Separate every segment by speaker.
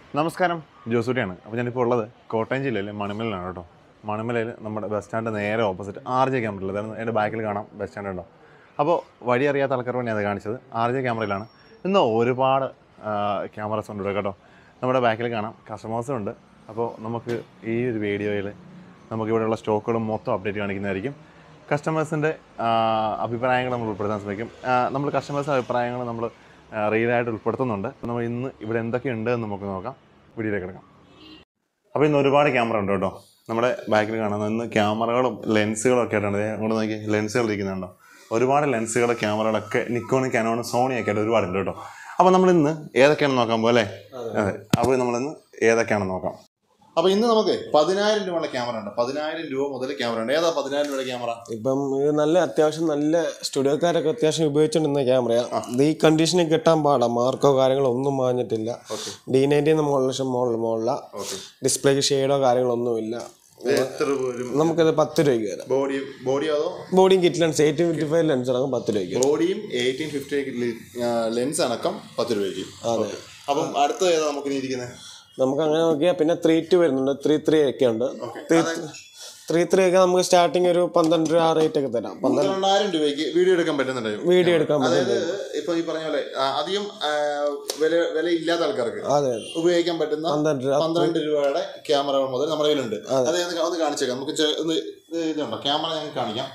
Speaker 1: നമസ്കാരം ജോസൂട്ടിയാണ് അപ്പോൾ ഞാനിപ്പോൾ ഉള്ളത് കോട്ടയം ജില്ലയിലെ മണിമലയിലാണ് കേട്ടോ മണിമലയിൽ നമ്മുടെ ബസ് സ്റ്റാൻഡ് നേരെ ഓപ്പോസിറ്റ് ആർ ജെ ക്യാമറയിൽ അതായത് എൻ്റെ ബാക്കിൽ കാണാം ബസ് സ്റ്റാൻഡ് ഉണ്ടോ അപ്പോൾ വഴി അറിയാത്ത ആൾക്കാർ വേണ്ടി കാണിച്ചത് ആർ ജെ ക്യാമറയിലാണ് ഇന്ന് ഒരുപാട് ക്യാമറസ് ഉണ്ട് ഇവിടെ കേട്ടോ നമ്മുടെ ബാക്കിൽ കാണാം കസ്റ്റമേഴ്സും ഉണ്ട് അപ്പോൾ നമുക്ക് ഈ ഒരു വീഡിയോയിൽ നമുക്ക് ഇവിടെയുള്ള സ്റ്റോക്കുകളും മൊത്തം അപ്ഡേറ്റ് കാണിക്കുന്നതായിരിക്കും കസ്റ്റമേഴ്സിൻ്റെ അഭിപ്രായങ്ങൾ നമ്മൾ ഉൾപ്പെടുത്താൻ ശ്രമിക്കും ആ, നമ്മൾ കസ്റ്റമേഴ്സിൻ്റെ അഭിപ്രായങ്ങൾ നമ്മൾ റീലായിട്ട് ഉൾപ്പെടുത്തുന്നുണ്ട് നമ്മൾ ഇന്ന് ഇവിടെ എന്തൊക്കെയുണ്ട് എന്ന് നമുക്ക് നോക്കാം വീഡിയോയിലേക്ക് കിടക്കാം അപ്പോൾ ഇന്ന് ഒരുപാട് ക്യാമറ ഉണ്ട് കേട്ടോ നമ്മുടെ ബാക്കിൽ കാണുന്ന ഇന്ന് ക്യാമറകളും ലെൻസുകളും ഒക്കെ ആയിട്ടുണ്ട് ദേ അങ്ങോട്ട് നോക്കി ലെൻസുകൾ ഇരിക്കുന്നുണ്ടോ ഒരുപാട് ലെൻസുകൾ ക്യാമറകളൊക്കെ നിക്കോണും കാനോണും സോണി ഒക്കെ ആയിട്ട് ഒരുപാടുണ്ട് കേട്ടോ അപ്പോൾ നമ്മൾ ഇന്ന് ഏതൊക്കെയാണെന്ന് നോക്കാൻ പോലെ അതെ അപ്പോൾ നമ്മളിന്ന് ഏതൊക്കെയാണെന്ന് നോക്കാം അപ്പോൾ ഇന്ന് നമുക്ക് പതിനായിരം രൂപയുള്ള ക്യാമറ ഉണ്ട് പതിനായിരം രൂപ മുതൽ ക്യാമറ ഉണ്ട് ഏതാ പതിനായിരം രൂപയുടെ ക്യാമറ
Speaker 2: ഇപ്പം ഇത് നല്ല അത്യാവശ്യം നല്ല സ്റ്റുഡിയോക്കാരൊക്കെ അത്യാവശ്യം ഉപയോഗിച്ചുകൊണ്ടിരുന്ന ക്യാമറയാ ഇത് ഈ കണ്ടീഷനിൽ കിട്ടാൻ പാടാ മാർക്കോ കാര്യങ്ങളോ ഒന്നും മാഞ്ഞിട്ടില്ല ഡി നയൻറ്റീന്ന് മുകളിൽ ലക്ഷം മുകളിൽ മുകളില ഡിസ്പ്ലേക്ക് ഷെയ്ഡോ കാര്യങ്ങളൊന്നും ഇല്ല
Speaker 1: എത്ര രൂപ വരും
Speaker 2: നമുക്കിത് പത്ത് രൂപയ്ക്ക് വരാം
Speaker 1: ബോഡി ബോഡി അതോ
Speaker 2: ബോഡിയും kit lens eight fifty five lens അടക്കം പത്ത് രൂപയ്ക്ക് വരും.
Speaker 1: ബോഡിയും എയ്റ്റീൻ ഫിഫ്റ്റി ലെൻസ് അടക്കം പത്ത് രൂപയ്ക്ക്
Speaker 2: അതെ
Speaker 1: അപ്പം അടുത്ത ഏതാ നമുക്ക് ഇനി ഇരിക്കുന്നത്
Speaker 2: നമുക്ക് അങ്ങനെ നോക്കിയാൽ പിന്നെ ത്രീ ടു വരുന്നുണ്ട് ത്രീ ത്രീ ഒക്കെ ഉണ്ട് ത്രീ ത്രീ ത്രീ ഒക്കെ നമുക്ക് സ്റ്റാർട്ടിങ് ഒരു പന്ത്രണ്ട് രൂപ ആ റേറ്റ് ഒക്കെ തരാം പന്ത്രണ്ട്
Speaker 1: പന്ത്രണ്ടായിരം രൂപയ്ക്ക് വീഡിയോ എടുക്കാൻ പറ്റുന്നുണ്ടാവും
Speaker 2: വീഡിയോ എടുക്കാൻ പറ്റും
Speaker 1: അതായത് ഇപ്പൊ ഈ പറഞ്ഞ പോലെ ആ, അധികം ആ, വില വില ഇല്ലാത്ത ആൾക്കാർക്ക്
Speaker 2: അതെ
Speaker 1: ഉപയോഗിക്കാൻ പറ്റുന്ന
Speaker 2: പന്ത്രണ്ട് രൂപ
Speaker 1: പന്ത്രണ്ട് രൂപയുടെ ക്യാമറകൾ മുതൽ നമ്മുടെ കയ്യിലുണ്ട് അത് ഒന്ന് ഒന്ന് കാണിച്ചേക്കാം നമുക്ക് ചെ- ഒന്ന് ഇത് ഇതുണ്ടോ ക്യാമറ ഞങ്ങൾക്ക് കാണിക്കാം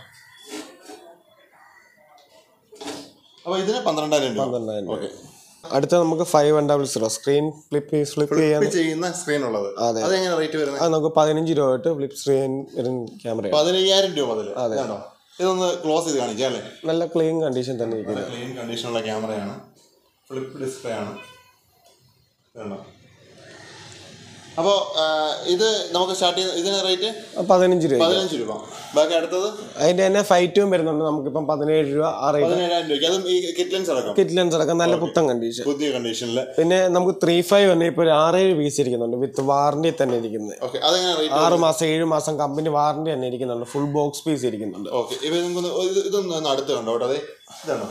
Speaker 1: അപ്പൊ ഇതിന് പന്ത്രണ്ടായിരം രൂപ
Speaker 2: പന്ത്രണ്ടായിരം രൂപ
Speaker 1: ഓക്കെ
Speaker 2: അടുത്ത നമുക്ക് five one double zero screen flip flip ചെയ്യാൻ
Speaker 1: ചെയ്യുന്ന സ്ക്രീൻ ഉള്ളത്
Speaker 2: അതെ.
Speaker 1: അതെങ്ങനെ റേറ്റ് വരുന്നത്
Speaker 2: അത് നമുക്ക് പതിനഞ്ച് രൂപ തൊട്ട് ഫ്ലിപ്പ് സ്ക്രീൻ വരുന്ന ക്യാമറ
Speaker 1: പതിനയ്യായിരം രൂപ മുതൽ ഇതാണോ ഇതൊന്ന് ക്ലോസ് ചെയ്ത് കാണിക്കാം അല്ലേ
Speaker 2: നല്ല ക്ലീൻ കണ്ടീഷൻ തന്നെ ഇരിക്കുന്നത്
Speaker 1: ക്ലീൻ കണ്ടീഷനുള്ള ക്യാമറയാണ് ഫ്ലിപ്പ് ഡിസ്പ്ലേ ആണ് ഇതുണ്ടോ അപ്പോൾ ഇത് നമുക്ക് സ്റ്റാർട്ട് ചെയ്യുന്ന ഇതിന് റേറ്റ്
Speaker 2: പതിനഞ്ച് രൂപ
Speaker 1: പതിനഞ്ച് രൂപ ബാക്കി അടുത്തത്
Speaker 2: അതിന്റെ തന്നെ ഫൈവ് ടൂം വരുന്നുണ്ട് നമുക്കിപ്പം പതിനേഴ് രൂപ ആ റേറ്റ്
Speaker 1: പതിനേഴായിരം രൂപയ്ക്ക് അതും ഈ കിറ്റ്ലൻസ് അടക്കം
Speaker 2: കിറ്റ് ലെൻസ് അടക്കം നല്ല പുത്തൻ കണ്ടീഷൻ
Speaker 1: പുതിയ കണ്ടീഷനിൽ
Speaker 2: പിന്നെ നമുക്ക് ത്രീ ഫൈവ് തന്നെ ഇപ്പോൾ ഒരു ആറേഴ് പീസ് ഇരിക്കുന്നുണ്ട് വിത്ത് വാറണ്ടി തന്നെ ഇരിക്കുന്നത്
Speaker 1: ഓക്കെ അതെങ്ങനെ റേറ്റ്
Speaker 2: ആറ് മാസം ഏഴ് മാസം കമ്പനി വാറണ്ടി തന്നെ ഇരിക്കുന്നുണ്ട് ഫുൾ ബോക്സ് പീസ് ഇരിക്കുന്നുണ്ട്
Speaker 1: ഓക്കെ ഇവ നിങ്ങൾക്കൊന്ന് ഇത് ഇതൊന്ന് ഒന്ന് അടുത്ത് കണ്ടോ കേട്ടോ അതെ ഇതാണോ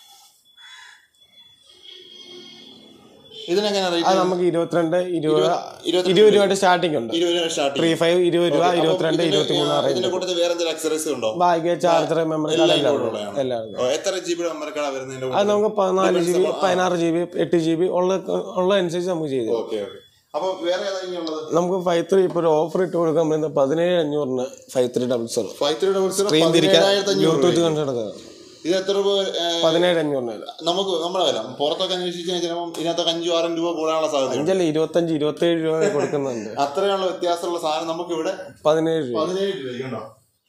Speaker 1: ഇതിനെങ്ങനെ
Speaker 2: അത്
Speaker 1: റേറ്റ്
Speaker 2: നമുക്ക് ഇരുപത്തിരണ്ട് ഇരുപത്
Speaker 1: ഇരുപത്തി
Speaker 2: ഇരുപത് രൂപയുടെ സ്റ്റാർട്ടിംഗ് ഉണ്ട്
Speaker 1: ഇരുപത് രൂപ സ്റ്റാർട്ട്
Speaker 2: ത്രീ ഫൈവ് ഇരുപത് രൂപ ഇരുപത്തിരണ്ട് ഇരുപത്തി മൂന്ന് റേഞ്ച്
Speaker 1: ഇതിന്റെ കൂട്ടത്തിൽ വേറെ എന്തെങ്കിലും അക്സറീസ് ഉണ്ടോ
Speaker 2: ബാഗ് ചാർജർ മെമ്മറി കാർഡ് എല്ലാം ഉണ്ട്.
Speaker 1: ഉള്ളതാണ്.
Speaker 2: എല്ലാം ഉണ്ട്.
Speaker 1: ഓ, എത്ര ജി ബിയുടെ മെമ്മറി കാർഡാണ് വരുന്നതിന്റെ
Speaker 2: അത് നമുക്ക് പതിനാല് ജി ബി പതിനാറ് ജി ബി എട്ട് ജി ബി ഉള്ള ഉള്ള അനുസരിച്ച് നമുക്ക് ചെയ്തു
Speaker 1: ഓക്കെ ഓക്കെ അപ്പൊ വേറെ ഏതാ ഇനി ഉള്ളത്
Speaker 2: നമുക്ക് ഫൈവ് ത്രീ ഇപ്പോൾ ഒരു ഓഫർ ഇട്ട് കൊടുക്കാൻ പറ്റുന്ന പതിനേഴ് അഞ്ഞൂറിന് five three double zero
Speaker 1: five three double zero
Speaker 2: screen തിരിക്കാൻ
Speaker 1: പതിനേഴായിരത്തി അഞ്ഞൂറ്
Speaker 2: ബ്ലൂടൂത്ത് കൺസെപ്റ്റ്
Speaker 1: ഇത് എത്ര രൂപ ഏ,
Speaker 2: പതിനേഴ് അഞ്ഞൂറിന് വരാം
Speaker 1: നമുക്ക് നമ്മുടെ വില പുറത്തൊക്കെ അന്വേഷിച്ച് കഴിഞ്ഞാൽ ചിലപ്പം ഇതിനകത്തൊക്കെ അഞ്ചും ആറും രൂപ കൂടാനുള്ള സാധ്യതയുണ്ട്
Speaker 2: അഞ്ചല്ല ഇരുപത്തഞ്ച് ഇരുപത്തേഴ് രൂപ കൊടുക്കുന്നുണ്ട്
Speaker 1: അത്രയുള്ള വ്യത്യാസമുള്ള സാധനം നമുക്ക് ഇവിടെ
Speaker 2: പതിനേഴ് രൂപ
Speaker 1: പതിനേഴ് രൂപയ്ക്ക് ഉണ്ടോ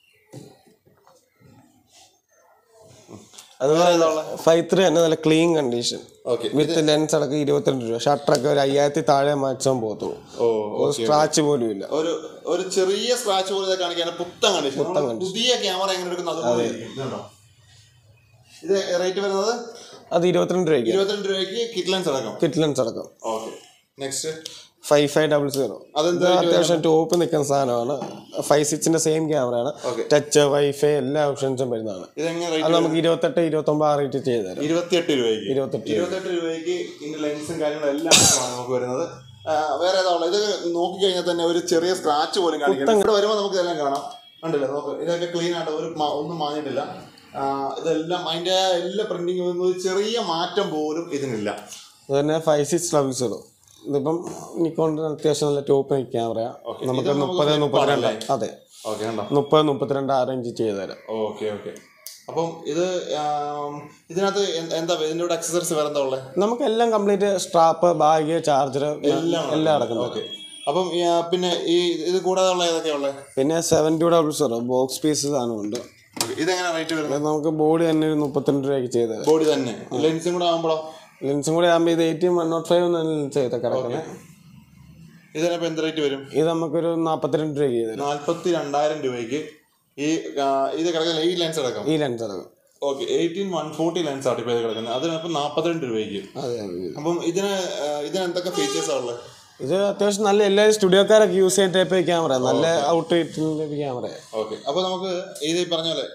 Speaker 2: അതുപോലെ ഫൈവ് ത്രീ തന്നെ നല്ല clean condition
Speaker 1: okay
Speaker 2: with lens അടക്കം ഇരുപത്തിരണ്ട് രൂപ ഷട്ടറൊക്കെ ഒരു അയ്യായിരത്തി താഴെ മാക്സിമം പോകത്തുള്ളൂ
Speaker 1: ഓ
Speaker 2: ഒരു സ്ക്രാച്ച് പോലും ഇല്ല
Speaker 1: ഒരു ഒരു ചെറിയ സ്ക്രാച്ച് പോലെ ഇത് കാണിക്കാൻ പുത്തൻ കണ്ടീഷൻ പുതിയ ക്യാമറ എങ്ങനെ എടുക്കുന്നത് അതുപോലെ ഇരിക്കും. ഇതുണ്ടോ? ഇത് റേറ്റ് വരുന്നത്
Speaker 2: അത് ഇരുപത്തിരണ്ട് രൂപയ്ക്ക്
Speaker 1: ഇരുപത്തിരണ്ട് രൂപയ്ക്ക് കിറ്റ് ലെൻസ് അടക്കം
Speaker 2: കിറ്റ് ലെൻസ് അടക്കം
Speaker 1: okay next
Speaker 2: five five double zero
Speaker 1: അതെന്താ
Speaker 2: അത്യാവശ്യം ടോപ്പ് നിൽക്കുന്ന സാധനമാണ് ഫൈവ് സിക്സിന്റെ സെയിം ക്യാമറയാണ്
Speaker 1: Okay.
Speaker 2: ടച്ച് വൈഫൈ എല്ലാ ഓപ്ഷൻസും വരുന്നതാണ്
Speaker 1: ഇതെങ്ങനെ
Speaker 2: അത്
Speaker 1: റേറ്റ്
Speaker 2: നമുക്ക് ഇരുപത്തെട്ട് ഇരുപത്തൊമ്പത് ആ റേറ്റ് ചെയ്ത് തരാം
Speaker 1: ഇരുപത്തിയെട്ട് രൂപയ്ക്ക്
Speaker 2: ഇരുപത്തെട്ട്
Speaker 1: ഇരുപത്തെട്ട് രൂപയ്ക്ക് ഇതിന്റെ ലെൻസും കാര്യങ്ങളും എല്ലാം ആണ് നമുക്ക് വരുന്നത് ആ, വേറെ ഏതാ ഉള്ളത് ഇത് നോക്കി കഴിഞ്ഞാൽ തന്നെ ഒരു ചെറിയ സ്ക്രാച്ച് പോലും കാണിക്കണം ഇവിടെ വരുമ്പോൾ നമുക്ക് ഇതെല്ലാം കാണാം കണ്ടില്ല നോക്ക് ഇതൊക്കെ ക്ലീൻ ആയിട്ട് ഒരു മ- ഒന്നും മാഞ്ഞിട്ടില്ല ആ, ഇതെല്ലാം അതിന്റെ എല്ലാ പ്രിന്റിങ് ഒരു ചെറിയ മാറ്റം പോലും ഇതിനില്ല
Speaker 2: അത് തന്നെ ഫൈവ് സിക്സ് ഡബിൾ സീറോ ഇതിപ്പം നിക്കോണിന്റെ അത്യാവശ്യം നല്ല ടോപ്പ് ക്യാമറയാണ് നമുക്ക് മുപ്പത് മുപ്പത്തിരണ്ട് അതെ
Speaker 1: ഓക്കെ കണ്ടോ
Speaker 2: മുപ്പത് മുപ്പത്തിരണ്ട് ആ റേഞ്ച് ചെയ്ത് തരാം
Speaker 1: ഓക്കെ ഓക്കെ അപ്പം ഇത് ആം, ഇതിനകത്ത് എന്ത്- എന്താ ഇതിന്റെ കൂടെ അക്സസറീസ് വേറെ എന്താ ഉള്ളത്
Speaker 2: നമുക്ക് എല്ലാം കംപ്ലീറ്റ് സ്ട്രാപ്പ് ബാഗ് ചാർജർ എല്ലാം അടക്കുന്നത്
Speaker 1: ഓക്കെ അപ്പം ഈ, ആ, പിന്നെ ഈ ഇത് കൂടാതെ ഉള്ള ഏതൊക്കെയാ ഉള്ളത്
Speaker 2: പിന്നെ seven two double zero box piece സാധനമുണ്ട്
Speaker 1: ഇതെങ്ങനെ റേറ്റ് വരുന്നത്
Speaker 2: അത് നമുക്ക് ബോഡി തന്നെ ഒരു മുപ്പത്തിരണ്ട് രൂപയ്ക്ക് ചെയ്ത് തരാം
Speaker 1: ബോഡി തന്നെ ലെൻസും കൂടെ ആകുമ്പോഴോ
Speaker 2: ലെൻസും കൂടെ ആകുമ്പോൾ ഇത് eighteen one nought five lens ചെയ്ത കിടക്കുന്നത്
Speaker 1: ഇതിനിപ്പോൾ എന്ത് റേറ്റ് വരും
Speaker 2: ഇത് നമുക്കൊരു നാൽപ്പത്തിരണ്ട് രൂപയ്ക്ക് ചെയ്ത് തരാം
Speaker 1: നാൽപ്പത്തി രണ്ടായിരം രൂപയ്ക്ക് ഈ ആ, ഇത് കിടക്കുന്ന ഈ ലെൻസ് അടക്കം
Speaker 2: ഈ ലെൻസ് അടക്കം
Speaker 1: okay eighteen one forty lens ആണ് ഇപ്പോൾ ഇത് കിടക്കുന്നത് അതിനപ്പം നാൽപ്പത്തിരണ്ട് രൂപയ്ക്ക്
Speaker 2: അതെ അതെ
Speaker 1: അപ്പം ഇതിന് ആ, ഇതിന് എന്തൊക്കെ ഫീച്ചേഴ്സാണ് ഉള്ളത്
Speaker 2: ഇത് അത്യാവശ്യം നല്ല എല്ലാവരും സ്റ്റുഡിയോക്കാരൊക്കെ യൂസ് ചെയ്യാൻ ടൈപ്പ് ക്യാമറ നല്ല ഔട്ട് ക്യാമറ
Speaker 1: ഓക്കെ അപ്പോൾ നമുക്ക് ഇത് ഈ പറഞ്ഞ പോലെ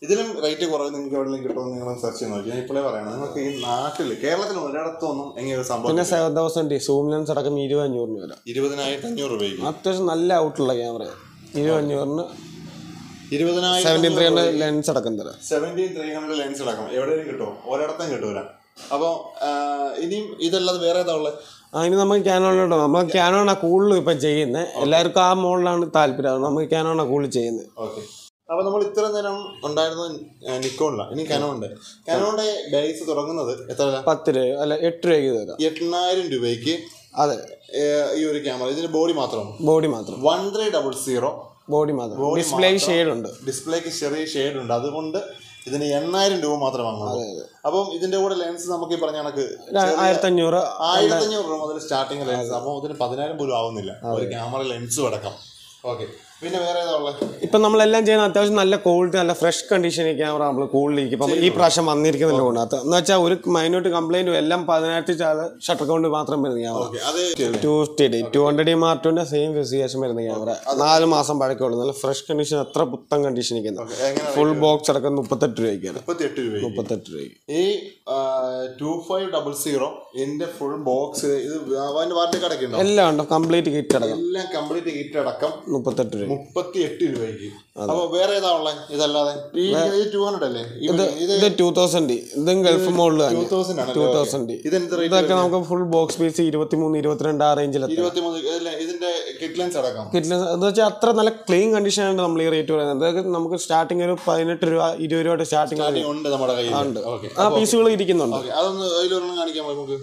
Speaker 1: ഇതിലും റേറ്റ് കുറവ് നിങ്ങൾക്ക് എവിടെയെങ്കിലും കിട്ടുമെന്ന് നിങ്ങൾ സെർച്ച് ചെയ്ത് നോക്കി ഞാൻ ഇപ്പോഴേ പറയണം നിങ്ങൾക്ക് ഈ നാട്ടിൽ കേരളത്തിൽ ഒരിടത്തൊന്നും എങ്ങനെ ഒരു സംഭവം
Speaker 2: പിന്നെ seven thousand D zoom lens അടക്കം ഇരുപത് അഞ്ഞൂറിന് വരാം
Speaker 1: ഇരുപതിനായിരത്തി അഞ്ഞൂറ് രൂപയ്ക്ക്
Speaker 2: അത്യാവശ്യം നല്ല ഔട്ടുള്ള ക്യാമറ ഇരുപത് അഞ്ഞൂറിന്
Speaker 1: ഇരുപതിനായിരം
Speaker 2: സെവൻറ്റീൻ ത്രീ ഹൺഡ്രഡ് ലെൻസ് അടക്കം തരാം
Speaker 1: സെവൻറ്റീൻ ത്രീ ഹൺഡ്രഡ് ലെൻസ് അടക്കം എവിടെയും കിട്ടുമോ ഒരിടത്തും കിട്ടൂല അപ്പോൾ ഇനിയും ഇതല്ലാതെ വേറെ ഏതാ ഉള്ളത്
Speaker 2: അതിന് നമുക്ക് ക്യാനോണിലോട്ട് നമ്മൾ ക്യാനോണാണ് കൂടുതലും ഇപ്പം ചെയ്യുന്നത് എല്ലാവർക്കും ആ മോഡലാണ് താല്പര്യം അതുകൊണ്ട് നമുക്ക് ക്യാനോണാണ് കൂടുതൽ ചെയ്യുന്നത്
Speaker 1: ഓക്കെ അപ്പൊ നമ്മൾ ഇത്ര നേരം ഉണ്ടായിരുന്നത് നിക്കോണില്ല ഇനി കനോണ്ട് കനോന്റെ ബേസ് തുടങ്ങുന്നത് എത്ര
Speaker 2: പത്ത് രൂപ അല്ല എട്ട് രൂപയ്ക്ക് തരാം
Speaker 1: എണ്ണായിരം രൂപയ്ക്ക്
Speaker 2: അതെ
Speaker 1: ഏർ, ഈ ഒരു ക്യാമറ ഇതിന്റെ ബോഡി മാത്രം
Speaker 2: ബോഡി മാത്രം
Speaker 1: one three double zero
Speaker 2: body മാത്രം ഡിസ്പ്ലേ ഷെയ്ഡ് ഉണ്ട്
Speaker 1: ഡിസ്പ്ലേക്ക് ചെറിയ ഷെയ്ഡ് ഉണ്ട് അതുകൊണ്ട് ഇതിന് എണ്ണായിരം രൂപ മാത്രമേ വാങ്ങുള്ളൂ അപ്പം ഇതിന്റെ കൂടെ ലെൻസ് നമുക്ക് ഈ പറഞ്ഞ കണക്ക്
Speaker 2: ആയിരത്തി അഞ്ഞൂറ്
Speaker 1: ആയിരത്തി അഞ്ഞൂറ് രൂപ മുതൽ സ്റ്റാർട്ടിങ് ലെൻസ് അപ്പോൾ ഇതിന് പതിനായിരം പോലും ആവുന്നില്ല ഒരു ക്യാമറ ലെൻസും അടക്കം ഓക്കെ പിന്നെ വേറെ ഏതാ ഉള്ളത്
Speaker 2: ഇപ്പം നമ്മളെല്ലാം ചെയ്യുന്ന അത്യാവശ്യം നല്ല ക്വാളിറ്റി നല്ല ഫ്രഷ് കണ്ടീഷനിൽ ക്യാമറ നമ്മൾ കൂടുതലിരിക്കും ഇപ്പം ഈ പ്രാവശ്യം വന്നിരിക്കുന്നില്ല കൊണ്ടകത്ത് എന്ന് വെച്ചാൽ ഒരു മൈനോട്ട് കംപ്ലൈൻറ്റും എല്ലാം പതിനായിരത്തി ഷട്ടർ കൗണ്ട് മാത്രം വരുന്ന ക്യാമറ
Speaker 1: ഓക്കെ അത്
Speaker 2: two fifty D two hundred D മാർട്ടുവിൻ്റെ സെയിം ഫെസിയേഷൻ വരുന്ന ക്യാമറ നാല് മാസം പഴക്കമുള്ളൂ നല്ല ഫ്രഷ് കണ്ടീഷൻ അത്ര പുത്തൻ കണ്ടീഷൻ ഇരിക്കുന്നത്
Speaker 1: എങ്ങനെ
Speaker 2: ഫുൾ ബോക്സ് അടക്കം മുപ്പത്തെട്ട് രൂപയ്ക്കാണ്
Speaker 1: മുപ്പത്തി എട്ട് രൂപ
Speaker 2: മുപ്പത്തെട്ട് രൂപയ്ക്ക്
Speaker 1: ഈ ടു ഫൈവ് ഡബിൾ സീറോ ഇതിന്റെ ഫുൾ ബോക്സ് ഇത് അതിന്റെ വാറണ്ടി കടക്ക് ഉണ്ടോ
Speaker 2: എല്ലാം ഉണ്ട് കംപ്ലീറ്റ് കിറ്റ് അടക്കം
Speaker 1: എല്ലാം കംപ്ലീറ്റ് കിറ്റ് അടക്കം
Speaker 2: മുപ്പത്തെട്ട് രൂപ
Speaker 1: മുപ്പത്തി എട്ട് രൂപയ്ക്ക് അപ്പൊ വേറെ ഏതാ ഉള്ളത് ഇതല്ലാതെ ഈ ടു ഹൺഡ്രഡ് അല്ലേ ഈ ഇത്
Speaker 2: ഇത് ടൂ തൗസൻഡ് ഡി ഇതും ഗൾഫ് മോഡൽ
Speaker 1: ടൂ
Speaker 2: തന്നെ
Speaker 1: തൗസൻഡ് ആണ്
Speaker 2: ടൂ തൗസൻഡ് ഡി
Speaker 1: ഇതെന്ത് റേറ്റ്
Speaker 2: ഇതൊക്കെ നമുക്ക് ഫുൾ ബോക്സ് പീസ് ഇരുപത്തിമൂന്ന് ഇരുപത്തിരണ്ട് ആ റേഞ്ചിലെത്തും
Speaker 1: ഇരുപത്തി മൂന്ന് ഇതിന്റെ കിറ്റ് ലെൻസ് അടക്കം
Speaker 2: കിറ്റില് എന്ന് വെച്ചാൽ അത്ര നല്ല ക്ലീൻ കണ്ടീഷനാണ് നമ്മൾ ഈ റേറ്റ് പറയുന്നത് അതൊക്കെ നമുക്ക് സ്റ്റാർട്ടിങ് ഒരു പതിനെട്ട് രൂപ ഇരുപത് രൂപ സ്റ്റാർട്ടിങ്
Speaker 1: ഉണ്ട് നമ്മുടെ കയ്യിൽ ഓക്കെ
Speaker 2: ആ പീസുകൾ ഇരിക്കുന്നുണ്ട്
Speaker 1: ഓക്കെ അതൊന്ന് അതിലൊരെണ്ണം കാണിക്കാൻ നമുക്ക്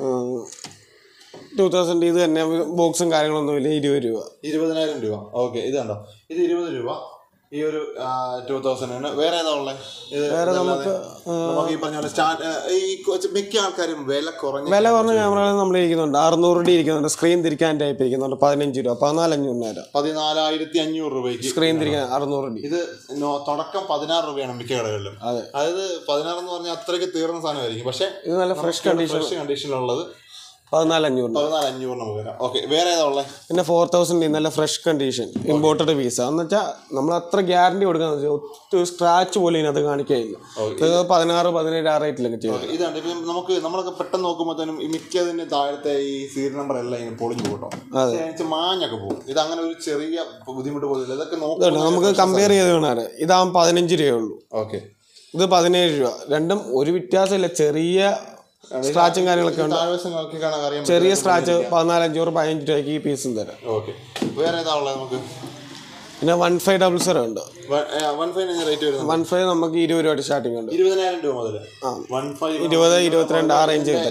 Speaker 2: ടൂ തൗസൻഡ് ഇത് തന്നെ ബോക്സും കാര്യങ്ങളൊന്നും ഇല്ല ഇരുപത് രൂപ
Speaker 1: ഇരുപതിനായിരം രൂപ ഓക്കെ ഇത് കണ്ടോ ഇത് ഇരുപത് രൂപ ഈ ഒരു ടൂ തൗസൻഡിന് വേറെ ഏതാ ഉള്ളത് ഇത് നമുക്ക് നമുക്ക് ഈ പറഞ്ഞ പോലെ സ്റ്റാർട്ട് ഈ കൊച്ച് മിക്ക ആൾക്കാരും വില കുറഞ്ഞ
Speaker 2: വില കുറഞ്ഞ ക്യാമറകൾ നമ്മൾ ഇരിക്കുന്നുണ്ട് അറുന്നൂറ് ഡി ഇരിക്കുന്നുണ്ട് സ്ക്രീൻ തിരിക്കാൻ ടൈപ്പ് ഇരിക്കുന്നുണ്ട് പതിനഞ്ച് രൂപ പതിനാലഞ്ഞൂറ് നേരം
Speaker 1: പതിനാലായിരത്തി അഞ്ഞൂറ് രൂപയ്ക്ക്
Speaker 2: സ്ക്രീൻ തിരിക്കാൻ അറുന്നൂറ് ഡി
Speaker 1: ഇത് നോ- തുടക്കം പതിനാറ് രൂപയാണ് മിക്ക കടകളിലും
Speaker 2: അതെ.
Speaker 1: അതായത് പതിനാറ് എന്ന് പറഞ്ഞാൽ അത്രയ്ക്ക് തീർന്ന സാധനമായിരിക്കും പക്ഷേ
Speaker 2: ഇത് നല്ല ഫ്രഷ് കണ്ടീഷൻ
Speaker 1: ഫ്രഷ് കണ്ടീഷനിലുള്ളത്
Speaker 2: പതിനാലഞ്ഞൂറ്
Speaker 1: പതിനാല് അഞ്ഞൂറ് നമുക്ക് വരാം ഓക്കെ വേറെ ഏതാ ഉള്ളത്
Speaker 2: പിന്നെ ഫോർ തൗസൻഡ് നല്ല ഫ്രഷ് കണ്ടീഷൻ ഇമ്പോർട്ടഡ് പീസ് എന്ന് വെച്ചാൽ നമ്മൾ അത്ര ഗ്യാരണ്ടി കൊടുക്കാന്ന് വെച്ചാൽ ഒത്തിരി സ്ക്രാച്ച് പോലും ഇതിനകത്ത് കാണിക്കുകയില്ല ഇത് പതിനാറ് പതിനേഴ് ആ റേറ്റിലൊക്കെ ചെയ്യും
Speaker 1: ഇതാണ് ഇപ്പം നമുക്ക് നമ്മളൊക്കെ പെട്ടെന്ന് നോക്കുമ്പോഴത്തേനും ഈ മിക്കതിന്റെ താഴത്തെ ഈ സീരിയൽ നമ്പർ എല്ലാം ഇങ്ങനെ പൊളിഞ്ഞു പോട്ടോ മാഞ്ഞൊക്കെ പോകും ഇത് അങ്ങനെ ഒരു ചെറിയ ബുദ്ധിമുട്ട് പോകില്ല ഇതൊക്കെ നോക്കും
Speaker 2: നമുക്ക് കമ്പയർ ചെയ്ത് വേണേ ഇതാകുമ്പോൾ പതിനഞ്ച് രൂപയേ ഉള്ളൂ
Speaker 1: ഓക്കെ
Speaker 2: ഇത് പതിനേഴ് രൂപ രണ്ടും ഒരു വ്യത്യാസമില്ല ചെറിയ സ്ക്രാച്ചും കാര്യങ്ങളൊക്കെ ഉണ്ട്
Speaker 1: താഴ്വശം നോക്കി കാണാൻ അറിയാൻ
Speaker 2: ചെറിയ സ്ക്രാച്ച് പതിനാലഞ്ചൂറ് പതിനഞ്ച് രൂപയ്ക്ക് ഈ പീസും തരാം
Speaker 1: ഓക്കെ വേറെ ഏതാ ഉള്ളത് നമുക്ക്
Speaker 2: പിന്നെ വൺ ഫൈവ് ഡബിൾ സീറോ ഉണ്ട്
Speaker 1: വൺ ഫൈവ് റേറ്റ് വരുന്നത്
Speaker 2: വൺ ഫൈവ് നമുക്ക് ഇരുപത് രൂപ സ്റ്റാർട്ടിംഗ് ഉണ്ട്
Speaker 1: ഇരുപതിനായിരം രൂപ മുതൽ വൺ ഫൈവ്
Speaker 2: ഇരുപത് ഇരുപത്തിരണ്ട് ആ റേഞ്ച് കിട്ടും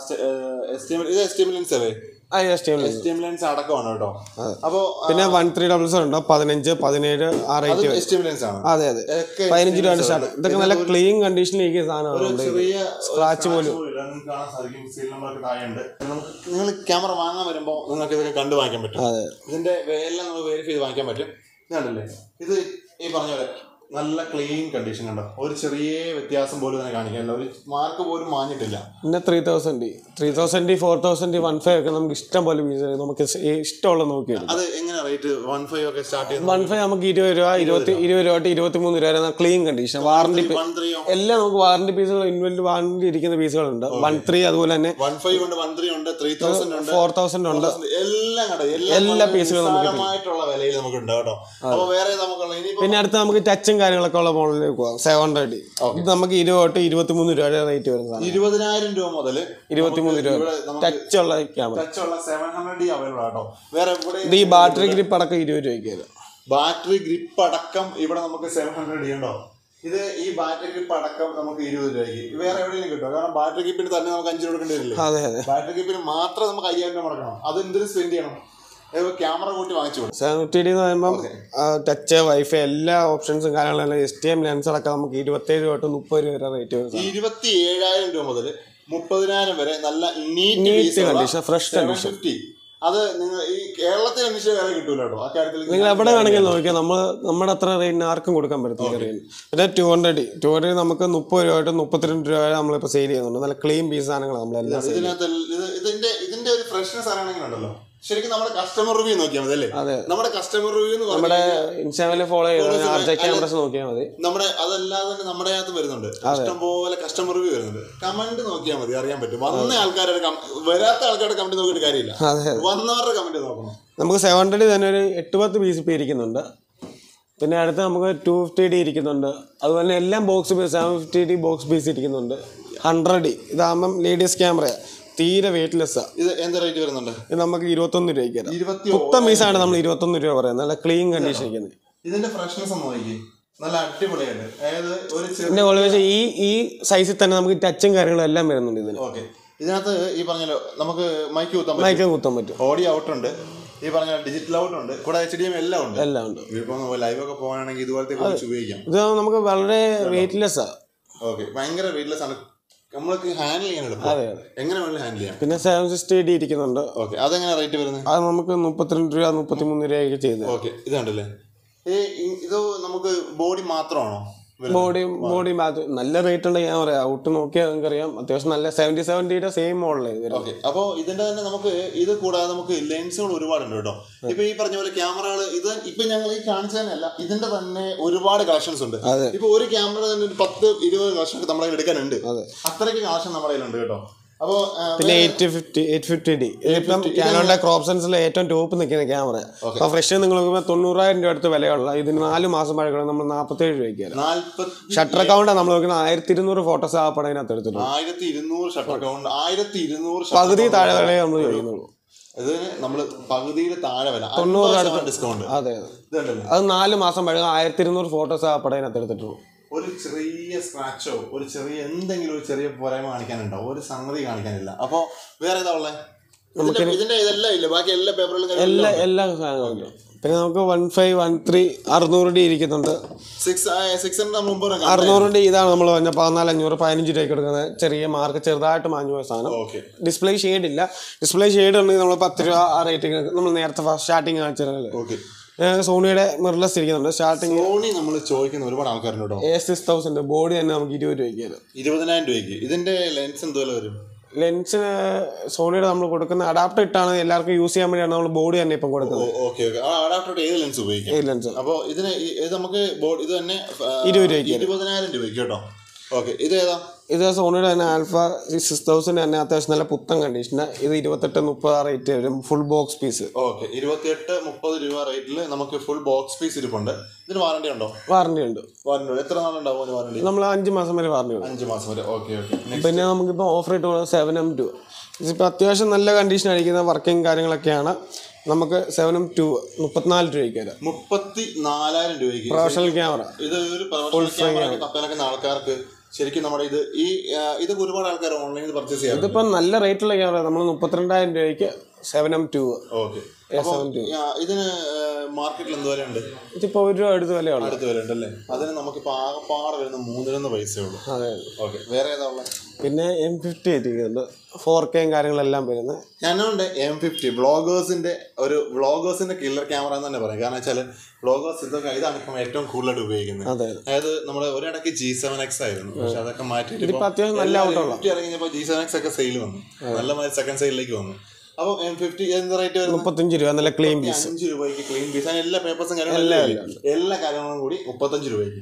Speaker 1: ഇത് എസ്റ്റിം ലെൻസ് അല്ലേ
Speaker 2: ആ ജസ്റ്റ്
Speaker 1: എസ്റ്റിം ലെൻസ് അടക്കമാണ് കേട്ടോ അപ്പോ
Speaker 2: പിന്നെ വൺ ത്രീ ഡബിൾ സീറോ ഉണ്ട് പതിനഞ്ച് പതിനേഴ് ആ റേറ്റ് വരും
Speaker 1: എസ്റ്റിം ലെൻസ് ആണ്
Speaker 2: അതെ അതെ
Speaker 1: ഒക്കെ
Speaker 2: പതിനഞ്ച് രൂപ സ്റ്റാർട്ട് ഇതൊക്കെ നല്ല ക്ലീൻ കണ്ടീഷനിൽ ഇരിക്കുന്ന സാധനമാണ് നമ്മുടെ കയ്യിൽ.
Speaker 1: ചെറിയ
Speaker 2: സ്ക്രാച്ച് പോലും
Speaker 1: നിങ്ങൾക്ക് കാണാൻ സാധിക്കും സീൽ നമ്പറൊക്കെ താഴെയുണ്ട് നമുക്ക് നിങ്ങൾ ക്യാമറ വാങ്ങാൻ വരുമ്പോൾ നിങ്ങൾക്ക് ഇതൊക്കെ കണ്ടു വാങ്ങിക്കാൻ പറ്റും
Speaker 2: അതെ
Speaker 1: ഇതിന്റെ എല്ലാം നമുക്ക് വെരിഫൈ ചെയ്ത് വാങ്ങിക്കാൻ പറ്റും ഇതാണല്ലേ ഇത് ഈ പറഞ്ഞ പോലെ നല്ല ക്ലീൻ കണ്ടീഷൻ കണ്ടോ ഒരു ചെറിയ വ്യത്യാസം പോലും ഇതിനെ കാണിക്കാനില്ല ഒരു മാർക്ക് പോലും മാഞ്ഞിട്ടില്ല
Speaker 2: പിന്നെ three thousand three thousand four thousand one five ഒക്കെ നമുക്ക് ഇഷ്ടം പോലെ പീസ് നമുക്ക് സ് ഇഷ്ടമുള്ള നോക്കിയെടുക്കും
Speaker 1: അത് എങ്ങനെ റേറ്റ് വൺ ഫൈവ് ഒക്കെ സ്റ്റാർട്ട് ചെയ്യുന്നത്
Speaker 2: വൺ ഫൈവ് നമുക്ക് ഇരുപത് രൂപ ഇരുപത്തി ഇരുപത് രൂപ തൊട്ട് ഇരുപത്തി മൂന്ന് രൂപ വരെ ക്ലീൻ കണ്ടീഷൻ വാറണ്ടി
Speaker 1: വൺ ത്രീയോ
Speaker 2: എല്ലാം നമുക്ക് വാറണ്ടി പീസുകൾ ഇൻവെന്റ് വാറണ്ടി ഇരിക്കുന്ന പീസുകളുണ്ട് വൺ ത്രീ അതുപോലെ തന്നെ
Speaker 1: വൺ ഫൈവ് ഉണ്ട് വൺ ത്രീ ഉണ്ട് ത്രീ തൗസൻഡ് ഉണ്ട്
Speaker 2: ഫോർ തൗസൻഡ് ഉണ്ട്
Speaker 1: എല്ലാം കണ്ടോ
Speaker 2: എല്ലാ
Speaker 1: എല്ലാം
Speaker 2: പീസുകളും നമുക്ക്
Speaker 1: നിസ്സാരമായിട്ടുള്ള വിലയിൽ നമുക്ക് ഉണ്ട് കേട്ടോ അപ്പൊ വേറെ നമുക്കുള്ള ഇനിയിപ്പോ
Speaker 2: പിന്നെ അടുത്ത് നമുക്ക് ടച്ചും കാര്യങ്ങളൊക്കെ ഉള്ള മോഡലിലേക്ക് പോകാം സെവൻ ഹൺഡ്രഡ് ഇത് നമുക്ക് ഇരുപത് തൊട്ട് ഇരുപത്തി മൂന്ന് രൂപയുടെ റേറ്റ് വരുന്നതാണ്
Speaker 1: ഇരുപതിനായിരം രൂപ മുതൽ
Speaker 2: ഇരുപത്തിമൂന്ന് രൂപ
Speaker 1: ഇവിടെ നമുക്ക്
Speaker 2: ടച്ച് ഉള്ള ക്യാമറ
Speaker 1: ടച്ച് ഉള്ള സെവൻ ഹൺഡ്രഡ് ഡി അവൈലബിൾ ആട്ടോ വേറെ ഇവിടെ
Speaker 2: ഇത് ഈ ബാറ്ററി ഗ്രിപ്പ് അടക്കം ഇരുപത് രൂപയ്ക്ക് വരും
Speaker 1: ബാറ്ററി ഗ്രിപ്പ് അടക്കം ഇവിടെ നമുക്ക് സെവൻ ഹൺഡ്രഡ് ഡി ഉണ്ടോ ഇത് ഈ ബാറ്ററി ഗ്രിപ്പ് അടക്കം നമുക്ക് ഇരുപത് രൂപയ്ക്ക് വേറെ എവിടെയെങ്കിലും കിട്ടും കാരണം ബാറ്ററി ഗ്രിപ്പിന് തന്നെ നമുക്ക് അഞ്ച് രൂപ കൊടുക്കേണ്ടി വരില്ലേ
Speaker 2: അതെ അതെ
Speaker 1: ബാറ്ററി ഗ്രിപ്പിന് മാത്രം നമുക്ക് അയ്യായിരം രൂപ മുടക്കണം അത് എന്തിനു സ്പെൻഡ് ചെയ്യണം ക്യാമറ കൂട്ടി വാങ്ങിച്ചു കൊടുക്കും
Speaker 2: സെവൻ ഫിഫ്റ്റി ഡി എന്ന് പറയുമ്പം ടച്ച് വൈഫൈ എല്ലാ ഓപ്ഷൻസും കാര്യങ്ങളും എസ് ടി എം ലെൻസ് അടക്കം നമുക്ക് ഇരുപത്തേഴ് തൊട്ട് മുപ്പത് രൂപ വരെ റേറ്റ് വരും
Speaker 1: ഇരുപത്തി ഏഴായിരം രൂപ മുതൽ മുപ്പതിനായിരം വരെ നല്ല
Speaker 2: Neat
Speaker 1: neat
Speaker 2: condition, fresh condition.
Speaker 1: Fifty അത് നിങ്ങൾ ഈ കേരളത്തിൽ അന്വേഷിച്ച വില കിട്ടൂല കേട്ടോ ആ കാര്യത്തിൽ
Speaker 2: നിങ്ങൾ എവിടെ വേണമെങ്കിലും നോക്കിയാൽ നമ്മൾ നമ്മുടെ അത്ര റേറ്റിന് ആർക്കും കൊടുക്കാൻ പറ്റത്തില്ല റേറ്റ് പിന്നെ ടു ഹൺഡ്രഡ് ടു ഹൺഡ്രഡ് നമുക്ക് മുപ്പത് രൂപ തൊട്ട് മുപ്പത്തിരണ്ട് രൂപ വരെ നമ്മളിപ്പോൾ സെയിൽ ചെയ്യുന്നുണ്ട് നല്ല ക്ലീൻ പീസ് സാധനങ്ങൾ നമ്മളെല്ലാം sale
Speaker 1: ഇതിനകത്ത് ഇത് ഇതിന്റെ ഇതിന്റെ ഒരു ഫ്രഷ്നെസ് ആണെങ്കിലുണ്ടല്ലോ ശരിക്കും നമ്മുടെ കസ്റ്റമർ റിവ്യൂ നോക്കിയാൽ മതി അല്ലേ
Speaker 2: അതെ.
Speaker 1: നമ്മുടെ കസ്റ്റമർ റിവ്യൂ എന്ന്
Speaker 2: നമ്മുടെ
Speaker 1: പറഞ്ഞാൽ
Speaker 2: ഇൻസ്റ്റാഗ്രാമിൽ ഫോളോ ചെയ്ത് ആർ ജെ ക്യാമറസ് നോക്കിയാൽ മതി
Speaker 1: നമ്മുടെ അതല്ലാതെ തന്നെ നമ്മുടെ അകത്ത് വരുന്നുണ്ട് ഇഷ്ടംപോലെ കസ്റ്റമർ റിവ്യൂ വരുന്നുണ്ട് കമന്റ് നോക്കിയാൽ മതി അറിയാൻ പറ്റും വന്ന ആൾക്കാരുടെ com- വരാത്ത ആൾക്കാരുടെ കമന്റ് നോക്കിയിട്ട് കാര്യമില്ല
Speaker 2: അതെ
Speaker 1: വന്നവരുടെ കമന്റ് നോക്കണം
Speaker 2: നമുക്ക് സെവൻ ഹൺഡ്രഡ് തന്നെ ഒരു എട്ട് പത്ത് പി സി പി ഇരിക്കുന്നുണ്ട് പിന്നെ അടുത്ത് നമുക്ക് ടു ഫിഫ്റ്റി ഡി ഇരിക്കുന്നുണ്ട് അതുപോലെ എല്ലാം box piece seven fifty D box piece ഇരിക്കുന്നുണ്ട് ഹൺഡ്രഡ് ഡി ഇതാകുമ്പം ലേഡീസ് ക്യാമറ തീരെ വെയിറ്റ്ലെസ്സാണ്
Speaker 1: ഇത് എന്താ റേറ്റ് വരുന്നുണ്ട്
Speaker 2: ഇത് നമുക്ക് ഇരുപത്തൊന്ന് രൂപയ്ക്ക് തരാം
Speaker 1: ഇരുപത്തി
Speaker 2: പുത്തൻ പീസാണ് നമ്മൾ ഇരുപത്തൊന്ന് രൂപ പറയുന്നത് നല്ല ക്ലീൻ കണ്ടീഷൻ ഇരിക്കുന്നത്
Speaker 1: ഇതിന്റെ ഫ്രഷ്നെസ് ഒന്ന് നോക്കി നല്ല അടിപൊളിയായിട്ട് അതായത് ഒരു ചെറിയ
Speaker 2: പിന്നെ ഓൾവേസ് ഈ ഈ സൈസിൽ തന്നെ നമുക്ക് ടച്ചും കാര്യങ്ങളും എല്ലാം വരുന്നുണ്ട് ഇതിന്
Speaker 1: ഓക്കെ ഇതിനകത്ത് ഈ പറഞ്ഞല്ലോ നമുക്ക് മൈക്ക് കുത്താൻ പറ്റും
Speaker 2: മൈക്ക് കുത്താൻ പറ്റും
Speaker 1: ഓഡിയോ ഔട്ട് ഉണ്ട് ഈ പറഞ്ഞ ഡിജിറ്റൽ ഔട്ട് ഉണ്ട് കൂടെ എച്ച് ഡി എം എല്ലാം ഉണ്ട്
Speaker 2: എല്ലാം ഉണ്ട്
Speaker 1: ഇപ്പം ലൈവ് ഒക്കെ പോകാനാണെങ്കിൽ ഇതുപോലത്തെ കുറച്ച് ഉപയോഗിക്കാം
Speaker 2: ഇത് നമുക്ക് വളരെ വെയിറ്റ്ലെസ്സാണ്
Speaker 1: ഓക്കെ ഭയങ്കര വെയിറ്റ്ലെസ് ആണ് നമ്മൾക്ക് ഹാൻഡിൽ ചെയ്യാൻ എളുപ്പം
Speaker 2: അതെ അതെ
Speaker 1: എങ്ങനെ വേണമെങ്കിലും ഹാൻഡിൽ ചെയ്യാം
Speaker 2: പിന്നെ സെവൻ സിക്സ്റ്റി ഡി ഇരിക്കുന്നുണ്ട്
Speaker 1: ഓക്കെ അതെങ്ങനെ റേറ്റ് വരുന്നത്
Speaker 2: അത് നമുക്ക് മുപ്പത്തിരണ്ട് രൂപ മുപ്പത്തിമൂന്ന് രൂപയൊക്കെ ചെയ്ത്
Speaker 1: ഓക്കെ ഇതുണ്ടല്ലേ ഈ ഈ- ഇത് നമുക്ക് ബോഡി മാത്രമാണോ വരുന്നത്?
Speaker 2: ബോഡി ബോഡി ബാത്ത് നല്ല റേറ്റ് ഉണ്ട് ഞാൻ പറയാം ഔട്ട് നോക്കിയാൽ നിങ്ങൾക്ക് അറിയാം അത്യാവശ്യം നല്ല സെവൻറ്റി സെവൻറ്റിയുടെ സെയിം മോഡലാണ് ഇത്
Speaker 1: ഓക്കെ അപ്പോൾ ഇതിന്റെ തന്നെ നമുക്ക് ഇത് കൂടാതെ നമുക്ക് ലെൻസുകൾ ഒരുപാടുണ്ട് കേട്ടോ ഇപ്പൊ ഈ പറഞ്ഞ പോലെ ക്യാമറകൾ ഇത് ഇപ്പൊ ഞങ്ങൾ ഈ കാണിച്ചതല്ല ഇതിന്റെ തന്നെ ഒരുപാട് കളക്ഷൻസ് ഉണ്ട്
Speaker 2: അതെ.
Speaker 1: ഇപ്പൊ ഒരു ക്യാമറ തന്നെ ഒരു പത്ത് ഇരുപത് കളക്ഷൻ നമ്മുടെ കയ്യിൽ എടുക്കാനുണ്ട്
Speaker 2: അതെ.
Speaker 1: അത്രയ്ക്ക് കളക്ഷൻ നമ്മുടെ കയ്യിലുണ്ട് കേട്ടോ അപ്പോ ആ,
Speaker 2: പിന്നെ eight fifty eight fifty D ഇതിപ്പം ക്യാനോന്റെ ക്രോപ്പ് സെൻസിൽ ഏറ്റവും ടോപ്പ് നിൽക്കുന്ന ക്യാമറ അപ്പൊ ഫ്രഷ് നിങ്ങൾ നോക്കുമ്പോൾ തൊണ്ണൂറായിരം രൂപ അടുത്ത് വിലയുള്ള ഇതിന് നാല് മാസം പഴക്കണം നമ്മൾ നാൽപ്പത്തേഴ് രൂപയ്ക്ക് തരാം
Speaker 1: നാല്പത്തി
Speaker 2: ഷട്ടർ അക്കൗണ്ടാണ് നമ്മൾ നോക്കുന്നത് ആയിരത്തി ഇരുന്നൂറ് ഫോട്ടോസ് ആ പടത്തിനകത്ത് എടുത്തിട്ടുണ്ട്
Speaker 1: ആയിരത്തി ഇരുന്നൂറ് ഷട്ടർ അക്കൗണ്ട് ആയിരത്തി ഇരുന്നൂറ്
Speaker 2: പകുതി താഴെ വിലയെ നമ്മൾ ചോദിക്കുന്നുള്ളൂ
Speaker 1: ഇതിന് നമ്മൾ പകുതിയിൽ താഴെ വില ഡിസ്കൗണ്ട്
Speaker 2: അതെ അതെ
Speaker 1: ഇതുണ്ടല്ലേ
Speaker 2: അത് നാല് മാസം പഴകം ആയിരത്തി ഇരുന്നൂറ് ഫോട്ടോസ് ആ പടത്തിനകത്ത് എടുത്തിട്ടുള്ളൂ
Speaker 1: ഒരു ചെറിയ സ്ക്രാച്ചോ ഒരു ചെറിയ എന്തെങ്കിലും ഒരു ചെറിയ പോരായ്മ കാണിക്കാനുണ്ടോ ഒരു സംഗതി കാണിക്കാനില്ല അപ്പോ വേറെ ഏതാ ഉള്ളത് ഇതിന്റെ ഇതിന്റെ ഇതെല്ലാം ഇല്ല ബാക്കി എല്ലാ പേപ്പറുകളും
Speaker 2: എല്ലാ എല്ലാ സാധനങ്ങളും ഉണ്ട്. പിന്നെ നമുക്ക് വൺ ഫൈവ് വൺ ത്രീ അറുന്നൂറ് ഡി ഇരിക്കുന്നുണ്ട്
Speaker 1: സിക്സ് സിക്സ് ഹൺഡ്രഡ് മുമ്പ്
Speaker 2: അറുന്നൂറ് ഡി ഇതാണ് നമ്മൾ പറഞ്ഞ പതിനാല് അഞ്ഞൂറ് പതിനഞ്ച് രൂപയ്ക്ക് എടുക്കുന്നത് ചെറിയ മാർക്ക് ചെറുതായിട്ട് മാഞ്ഞു പോയ സാധനം
Speaker 1: ഓക്കെ
Speaker 2: ഡിസ്പ്ലേ ഷെയ്ഡ് ഇല്ല ഡിസ്പ്ലേ ഷെയ്ഡ് ഉണ്ടെങ്കിൽ നമ്മൾ പത്ത് രൂപ ആ റേറ്റിംഗ് നമ്മൾ നേരത്തെ സ്റ്റാർട്ടിങ് കാണിച്ചത്
Speaker 1: ഓക്കെ
Speaker 2: സോണിയുടെ മിറർലെസ് ഇരിക്കുന്നുണ്ട് സ്റ്റാർട്ടിങ്
Speaker 1: സോണി നമ്മൾ ചോദിക്കുന്ന ഒരുപാട് ആൾക്കാരുണ്ട് കേട്ടോ
Speaker 2: എ സിക്സ് തൗസൻഡ് ബോഡി തന്നെ നമുക്ക് ഇരുപത് രൂപയ്ക്ക് തരും
Speaker 1: ഇരുപതിനായിരം രൂപയ്ക്ക് ഇതിന്റെ ലെൻസ് എന്തുപോലെ വരും
Speaker 2: ലെൻസിന് സോണിയുടെ നമ്മൾ കൊടുക്കുന്ന അഡാപ്റ്റർ ഇട്ടാണ് എല്ലാവർക്കും യൂസ് ചെയ്യാൻ വേണ്ടിയാണ് നമ്മൾ ബോഡി തന്നെ ഇപ്പം കൊടുക്കുന്നത്
Speaker 1: ഓക്കെ ഓക്കെ ആ അഡാപ്റ്റർ ഏത് ലെൻസ് ഉപയോഗിക്കാം
Speaker 2: ഈ ലെൻസ്
Speaker 1: അപ്പോൾ ഇതിന് ഈ- ഇത് നമുക്ക് ബോർഡ് ഇത് തന്നെ ആ,
Speaker 2: ഇരുപത് രൂപയ്ക്ക്
Speaker 1: ഇരുപതിനായിരം രൂപയ്ക്ക് കേട്ടോ ഓക്കെ ഇത് ഏതാ
Speaker 2: ഇത് സോണിയുടെ തന്നെ ആൽഫ സിക്സ് തൗസൻഡ് തന്നെ അത്യാവശ്യം നല്ല പുത്തൻ കണ്ടീഷന് ഇത് ഇരുപത്തെട്ട് മുപ്പത് ആ റേറ്റ് വരും ഫുൾ ബോക്സ് പീസ്
Speaker 1: ഓക്കെ ഇരുപത്തിയെട്ട് മുപ്പത് രൂപ റേറ്റിൽ നമുക്ക് ഫുൾ ബോക്സ് പീസ് ഇരിപ്പുണ്ട് ഇതിന് വാറണ്ടി ഉണ്ടോ
Speaker 2: വാറണ്ടി ഉണ്ട്
Speaker 1: വാറണ്ടി എത്ര നാളുണ്ടാവും അതിന് വാറണ്ടി
Speaker 2: നമ്മൾ അഞ്ച് മാസം വരെ വാറണ്ടി ഉണ്ട്
Speaker 1: അഞ്ച് മാസം വരെ ഓക്കെ ഓക്കെ
Speaker 2: പിന്നെ നമുക്കിപ്പോൾ ഓഫർ ഇട്ട് പോകുന്നത് സെവൻ എം ടു ഇതിപ്പോൾ അത്യാവശ്യം നല്ല കണ്ടീഷൻ ആയിരിക്കുന്ന വർക്കിംഗ് കാര്യങ്ങളൊക്കെയാണ് നമുക്ക് സെവൻ എം ടു മുപ്പത്തിനാല് രൂപയ്ക്ക് വരാം
Speaker 1: മുപ്പത്തി നാലായിരം രൂപയ്ക്ക്
Speaker 2: പ്രൊഫഷണൽ ക്യാമറ
Speaker 1: ഇത് ഒരു പ്രൊഫഷണൽ ക്യാമറ തപ്പാനൊക്കെ ആൾക്കാർക്ക് ശരിക്കും നമ്മുടെ ഇത് ഈ ആ, ഇതൊക്കെ ഒരുപാട് ആൾക്കാർ ഓൺലൈനിൽ പർച്ചേസ് ചെയ്യാറുണ്ട്
Speaker 2: ഇതിപ്പം നല്ല റേറ്റുള്ള ക്യാമറ നമ്മൾ മുപ്പത്തിരണ്ടായിരം രൂപയ്ക്ക് സെവൻ എം ടു
Speaker 1: ഓക്കെ ഇതിന് മാർക്കറ്റിൽ എന്ത് വിലയുണ്ട്
Speaker 2: ഇതിപ്പോൾ ഒരു രൂപ അടുത്ത് വിലയുള്ളൂ
Speaker 1: അടുത്ത് വില ഉണ്ടല്ലേ അതിന് നമുക്കിപ്പോൾ ആകെപ്പാടെ വരുന്ന മൂന്നിലൊന്ന് പൈസയേ ഉള്ളൂ
Speaker 2: അതെ
Speaker 1: ഓക്കെ വേറെ ഏതാ ഉള്ളത്
Speaker 2: പിന്നെ എം ഫിഫ്റ്റി ഇരിക്കുന്നുണ്ട് ഫോർ കെയും കാര്യങ്ങളെല്ലാം വരുന്നത്
Speaker 1: ഞാനുണ്ട് എം ഫിഫ്റ്റി വ്ളോഗേഴ്സിന്റെ ഒരു വ്ളോഗേഴ്സിന്റെ കില്ലർ ക്യാമറ എന്ന് തന്നെ പറയാം കാരണം വെച്ചാൽ വ്ളോഗേഴ്സ് ഇതൊക്കെ ഇതാണ് ഇപ്പം ഏറ്റവും കൂടുതലായിട്ട് ഉപയോഗിക്കുന്നത്
Speaker 2: അതെ
Speaker 1: അതായത് നമ്മുടെ ഒരിടയ്ക്ക് ജി സെവൻ എക്സ് ആയിരുന്നു പക്ഷെ അതൊക്കെ മാറ്റിയിട്ട്
Speaker 2: ഇതിപ്പോൾ അത്യാവശ്യം നല്ല ഔട്ടുള്ള
Speaker 1: ഇറങ്ങിയപ്പോൾ ജി സെവൻ എക്സ് ഒക്കെ സെയിൽ വന്നു നല്ല സെക്കൻഡ് സെയിലിലേക്ക് വന്നു അപ്പോൾ എം ഫിഫ്റ്റി എന്ത് റേറ്റ് വരുന്നത്
Speaker 2: മുപ്പത്തഞ്ച് രൂപ നല്ല ക്ലീൻ പീസ്
Speaker 1: അഞ്ച് രൂപയ്ക്ക് ക്ലീൻ പീസ് അതിന് എല്ലാ പേപ്പേഴ്സും കാര്യങ്ങളും എല്ലാ കാര്യങ്ങളും കൂടി മുപ്പത്തഞ്ച് രൂപയ്ക്ക്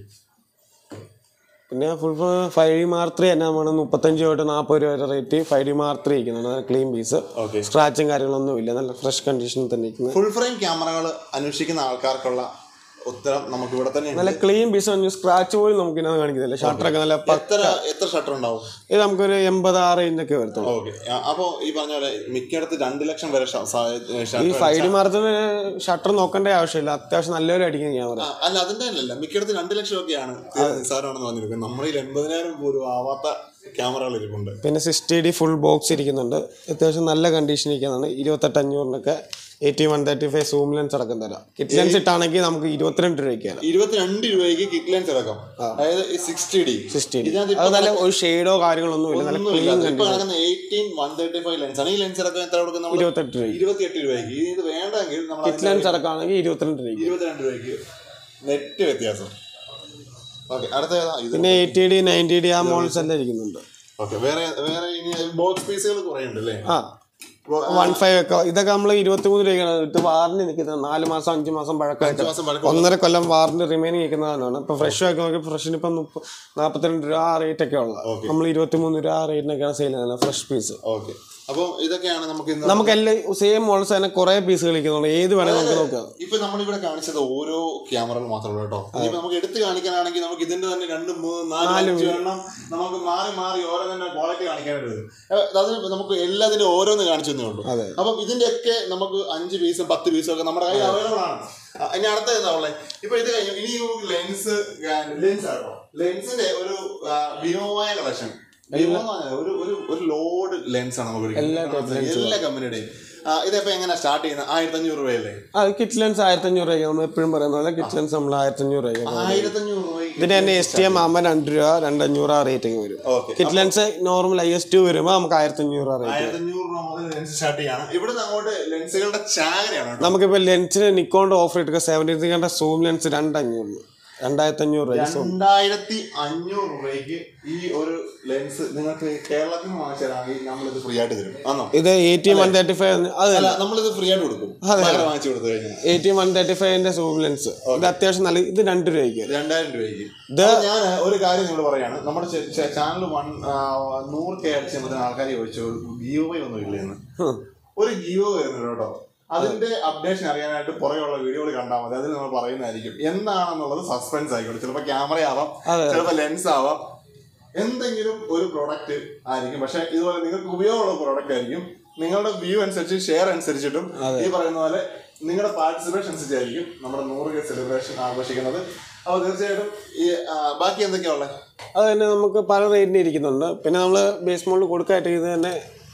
Speaker 2: പിന്നെ full five D mark three തന്നെ നമ്മൾ മുപ്പത്തഞ്ച് തൊട്ട് നാൽപ്പത് രൂപ വരെ rate five D mark three ഇരിക്കുന്നുണ്ട് ക്ലീൻ പീസ്
Speaker 1: ഓക്കെ
Speaker 2: സ്ക്രാച്ചും കാര്യങ്ങളൊന്നും ഇല്ല നല്ല ഫ്രഷ് കണ്ടീഷനിൽ തന്നെ ഇരിക്കുന്നത്
Speaker 1: ഫുൾ ഫ്രെയിം ക്യാമറകൾ അന്വേഷിക്കുന്ന ആൾക്കാർക്കുള്ള ഉത്തരം നമുക്ക് ഇവിടെ തന്നെ ഉണ്ട്
Speaker 2: നല്ല ക്ലീൻ പീസ് സ്ക്രാച്ച് പോലും നമുക്ക് ഇതിനകത്ത് കാണിക്കുന്നില്ല ഷട്ടറൊക്കെ നല്ല പ-
Speaker 1: എത്ര എത്ര ഷട്ടർ ഉണ്ടാവും
Speaker 2: ഇത് നമുക്കൊരു എൺപത് ആ റേഞ്ചൊക്കെ വരത്തുള്ളൂ
Speaker 1: ഓക്കെ അപ്പോൾ ഈ പറഞ്ഞ പോലെ മിക്കയിടത്ത് രണ്ട് ലക്ഷം വരെ ഷ- സ-
Speaker 2: ഈ
Speaker 1: ഷട്ടർ
Speaker 2: ഫൈവ് ഡി മാർത്തിന് ഷട്ടർ നോക്കേണ്ട ആവശ്യമില്ല അത്യാവശ്യം നല്ലൊരു അടിക്കുന്ന ക്യാമറ
Speaker 1: ആ, അല്ല അതിന്റെ അല്ലല്ല മിക്കയിടത്ത് രണ്ട് ലക്ഷം ഒക്കെയാണ് തീരെ നിസ്സാരമാണെന്ന് പറഞ്ഞിരിക്കുന്നത് നമ്മളിൽ എൺപതിനായിരം പോലും ആവാത്ത ക്യാമറകൾ ഇരിപ്പുണ്ട്
Speaker 2: പിന്നെ സിക്സ്റ്റി ഡി ഫുൾ ബോക്സ് ഇരിക്കുന്നുണ്ട് അത്യാവശ്യം നല്ല കണ്ടീഷൻ ഇരിക്കുന്നതാണ് ഇരുപത്തെട്ട് അഞ്ഞൂറിനൊക്കെ eighty one thirty five zoom lens അടക്കം തരാം കിറ്റ് ലെൻസ് ഇട്ടാണെങ്കിൽ നമുക്ക് ഇരുപത്തിരണ്ട് രൂപയ്ക്ക് തരാം
Speaker 1: ഇരുപത്തിരണ്ട് രൂപയ്ക്ക് കിക്ക് ലെൻസ് അടക്കം അതായത് സിക്സ്റ്റി ഡി
Speaker 2: സിക്സ്റ്റി ഡി
Speaker 1: ഇതിനകത്ത്
Speaker 2: അത് നല്ല ഒരു ഷെയ്ഡോ കാര്യങ്ങളൊന്നും ഇല്ല നല്ല
Speaker 1: ഒന്നുമില്ല ഇപ്പൊ നടക്കുന്ന eighteen one thirty five lens ആണ് ഈ ലെൻസ് അടക്കം എത്ര കൊടുക്കുന്നത് നമ്മൾ
Speaker 2: ഇരുപത്തെട്ട് രൂപയ്ക്ക്
Speaker 1: ഇരുപത്തിയെട്ട് രൂപയ്ക്ക് ഇത് വേണ്ടെങ്കിൽ നമ്മൾ
Speaker 2: കിറ്റ് ലെൻസ് അടക്കമാണെങ്കിൽ ഇരുപത്തിരണ്ട് രൂപയ്ക്ക്
Speaker 1: ഇരുപത്തിരണ്ട് രൂപയ്ക്ക് നെറ്റ് വ്യത്യാസം ഓക്കെ അടുത്ത ഏതാ ഇത്
Speaker 2: പിന്നെ എയ്റ്റി ഡി നയൻറ്റി ഡി ആ മോഡൽസ് എല്ലാം ഇരിക്കുന്നുണ്ട്
Speaker 1: ഓക്കെ വേറെ വേറെ ഇനി ബോക്സ് പീസുകൾ കുറേ ഉണ്ട് അല്ലേ
Speaker 2: ആ വൺ ഫൈവ് ഒക്കെ ഇതൊക്കെ നമ്മൾ ഇരുപത്തി മൂന്ന് രൂപയ്ക്കാണ് ഇത് വാറിന് നിൽക്കുന്നത് നാല് മാസം അഞ്ച് മാസം പഴക്കമായിട്ട്
Speaker 1: മാസം പഴക്കം
Speaker 2: ഒന്നര കൊല്ലം വാറിന് റിമൈനിങ് നിൽക്കുന്നതാണ് ഇപ്പൊ ഫ്രഷ് ഒക്കെ നോക്കി ഫ്രഷിന് ഇപ്പം മുപ്പ- നാൽപ്പത്തിരണ്ട് രൂപ ആ റേറ്റ് ഒക്കെ ഉള്ളത് നമ്മൾ ഇരുപത്തി മൂന്ന് രൂപ ആ റേറ്റിനൊക്കെയാണ് സെയിൽ ചെയ്യുന്നത് ഫ്രഷ് പീസ്
Speaker 1: ഓക്കെ അപ്പം ഇതൊക്കെയാണ് നമുക്ക് ഇന്ന്
Speaker 2: നമുക്ക് എല്ലാം സെയിം മോഡൽസ് തന്നെ കുറെ പീസ് കളിക്കുന്നുണ്ട് ഏത് വേണമെങ്കിൽ നമുക്ക് നോക്കാം
Speaker 1: ഇപ്പൊ നമ്മളിവിടെ കാണിച്ചത് ഓരോ ക്യാമറകൾ മാത്രമേ കേട്ടോ ഇനിയിപ്പോ നമുക്ക് എടുത്ത് കാണിക്കാനാണെങ്കിൽ നമുക്ക് ഇതിന്റെ തന്നെ രണ്ട് മൂന്ന് നാല് അഞ്ച് എണ്ണം നമുക്ക് മാറി മാറി ഓരോ തന്നെ ക്വാളിറ്റി കാണിക്കാനായിട്ട് വരും ഏഹ് അതിന് നമുക്ക് എല്ലാത്തിനും ഓരോന്ന് കാണിച്ചു തന്നേ ഉള്ളൂ
Speaker 2: അതെ.
Speaker 1: അപ്പം ഇതിന്റെ ഒക്കെ നമുക്ക് അഞ്ച് പീസും പത്ത് പീസും ഒക്കെ നമ്മുടെ കയ്യിൽ അവൈലബിൾ ആണ് ആ, ഇനി അടുത്ത എന്താ ഉള്ളത് ഇപ്പൊ ഇത് കഴിഞ്ഞു ഇനി ലെൻസ് ലെൻസ് ആട്ടോ ലെൻസിന്റെ ഒരു വിനോമായ കളക്ഷൻ ഒരു ഒരു ഒരു ലോഡ് ലെൻസ് ആണ് നമുക്ക് എടുക്കുന്നത്. എല്ലാ കമ്പനിയുടെയും ഇതിപ്പോ എങ്ങനെ സ്റ്റാർട്ട് ചെയ്യുന്നത് ആയിരത്തി അഞ്ഞൂറ് രൂപയല്ലേ
Speaker 2: അത് കിറ്റ് ലെൻസ് ആയിരത്തി അഞ്ഞൂറ് രൂപയ്ക്ക് നമ്മൾ എപ്പോഴും പറയുന്ന പോലെ കിറ്റ് ലെൻസ് നമ്മൾ ആയിരത്തി അഞ്ഞൂറ് രൂപയ്ക്ക്
Speaker 1: ആയിരത്തി അഞ്ഞൂറ് രൂപയ്ക്ക്
Speaker 2: ഇതിന് തന്നെ എസ് ടി എം ആകുമ്പോൾ രണ്ട് രൂപ രണ്ടഞ്ഞൂറ് ആ റേറ്റ് ഒക്കെ വരും
Speaker 1: okay
Speaker 2: kit lens normal I S two വരുമ്പോൾ നമുക്ക് ആയിരത്തി അഞ്ഞൂറ് ആ റേറ്റ്
Speaker 1: ആയിരത്തി അഞ്ഞൂറ് രൂപ മുതൽ ലെൻസ് സ്റ്റാർട്ട് ചെയ്യാണ് ഇവിടുന്ന് അങ്ങോട്ട് ലെൻസുകളുടെ ചാകരയാണ് കേട്ടോ
Speaker 2: നമുക്കിപ്പോൾ ലെൻസിന് നിക്കോണ്ട് ഓഫർ എടുക്കുക സെവൻറ്റി ത്രീ സൂം ലെൻസ് രണ്ടഞ്ഞൂറ് രണ്ടായിരത്തി അഞ്ഞൂറ് രൂപ
Speaker 1: രണ്ടായിരത്തി അഞ്ഞൂറ് രൂപയ്ക്ക് ഈ ഒരു ലെൻസ് നിങ്ങൾക്ക് കേരളത്തിൽ നിന്ന് വാങ്ങിച്ചാലാണെങ്കിൽ നമ്മളിത് ഫ്രീ ആയിട്ട് തരും ആണോ
Speaker 2: ഇത് എയ്റ്റി വൺ തേർട്ടി ഫൈവ് അത്
Speaker 1: അല്ല നമ്മളിത് ഫ്രീ ആയിട്ട് കൊടുക്കും പകരം വാങ്ങിച്ചു കൊടുത്തു കഴിഞ്ഞാൽ
Speaker 2: എയ്റ്റി വൺ തേർട്ടി ഫൈവിന്റെ സൂം ലെൻസ് ഇത് അത്യാവശ്യം നല്ല ഇത് രണ്ട് രൂപയ്ക്ക്
Speaker 1: രണ്ടായിരം രൂപയ്ക്ക്
Speaker 2: ഇത്
Speaker 1: ഞാൻ ഒരു കാര്യം നിങ്ങളോട് പറയാണ് നമ്മുടെ ചാനൽ വൺ നൂറ് കെ അടിച്ച് മുതൽ ആൾക്കാർ ചോദിച്ചു ഗീവ് ഒന്നും ഇല്ലെന്ന്
Speaker 2: ഹും.
Speaker 1: ഒരു ഗീവ് വരുന്നുണ്ട് കേട്ടോ അതിന്റെ അപ്ഡേഷൻ അറിയാനായിട്ട് പുറകെയുള്ള വീഡിയോകൾ കണ്ടാൽ മതി അതിൽ നമ്മൾ പറയുന്നതായിരിക്കും എന്താണെന്നുള്ളത് സസ്പെൻസ് ആയിക്കോട്ടെ ചിലപ്പോൾ ക്യാമറ ആവാം ചിലപ്പോൾ ലെൻസ് ആവാം എന്തെങ്കിലും ഒരു പ്രോഡക്റ്റ് ആയിരിക്കും പക്ഷെ ഇതുപോലെ നിങ്ങൾക്ക് ഉപയോഗമുള്ള പ്രോഡക്റ്റ് ആയിരിക്കും നിങ്ങളുടെ വ്യൂ അനുസരിച്ച് ഷെയർ അനുസരിച്ചിട്ടും ഈ പറയുന്ന പോലെ നിങ്ങളുടെ പാർട്ടിസിപ്പേഷൻ അനുസരിച്ചായിരിക്കും നമ്മുടെ നൂറ് കെ സെലിബ്രേഷൻ ആഘോഷിക്കുന്നത് അപ്പോൾ തീർച്ചയായിട്ടും ഈ ആ, ബാക്കി എന്തൊക്കെയാ ഉള്ളത്
Speaker 2: അത് തന്നെ നമുക്ക് പല റേറ്റിന് ഇരിക്കുന്നുണ്ട് പിന്നെ നമ്മൾ ബേസ് മോളിൽ കൊടുക്കായിട്ട് ഇത് തന്നെ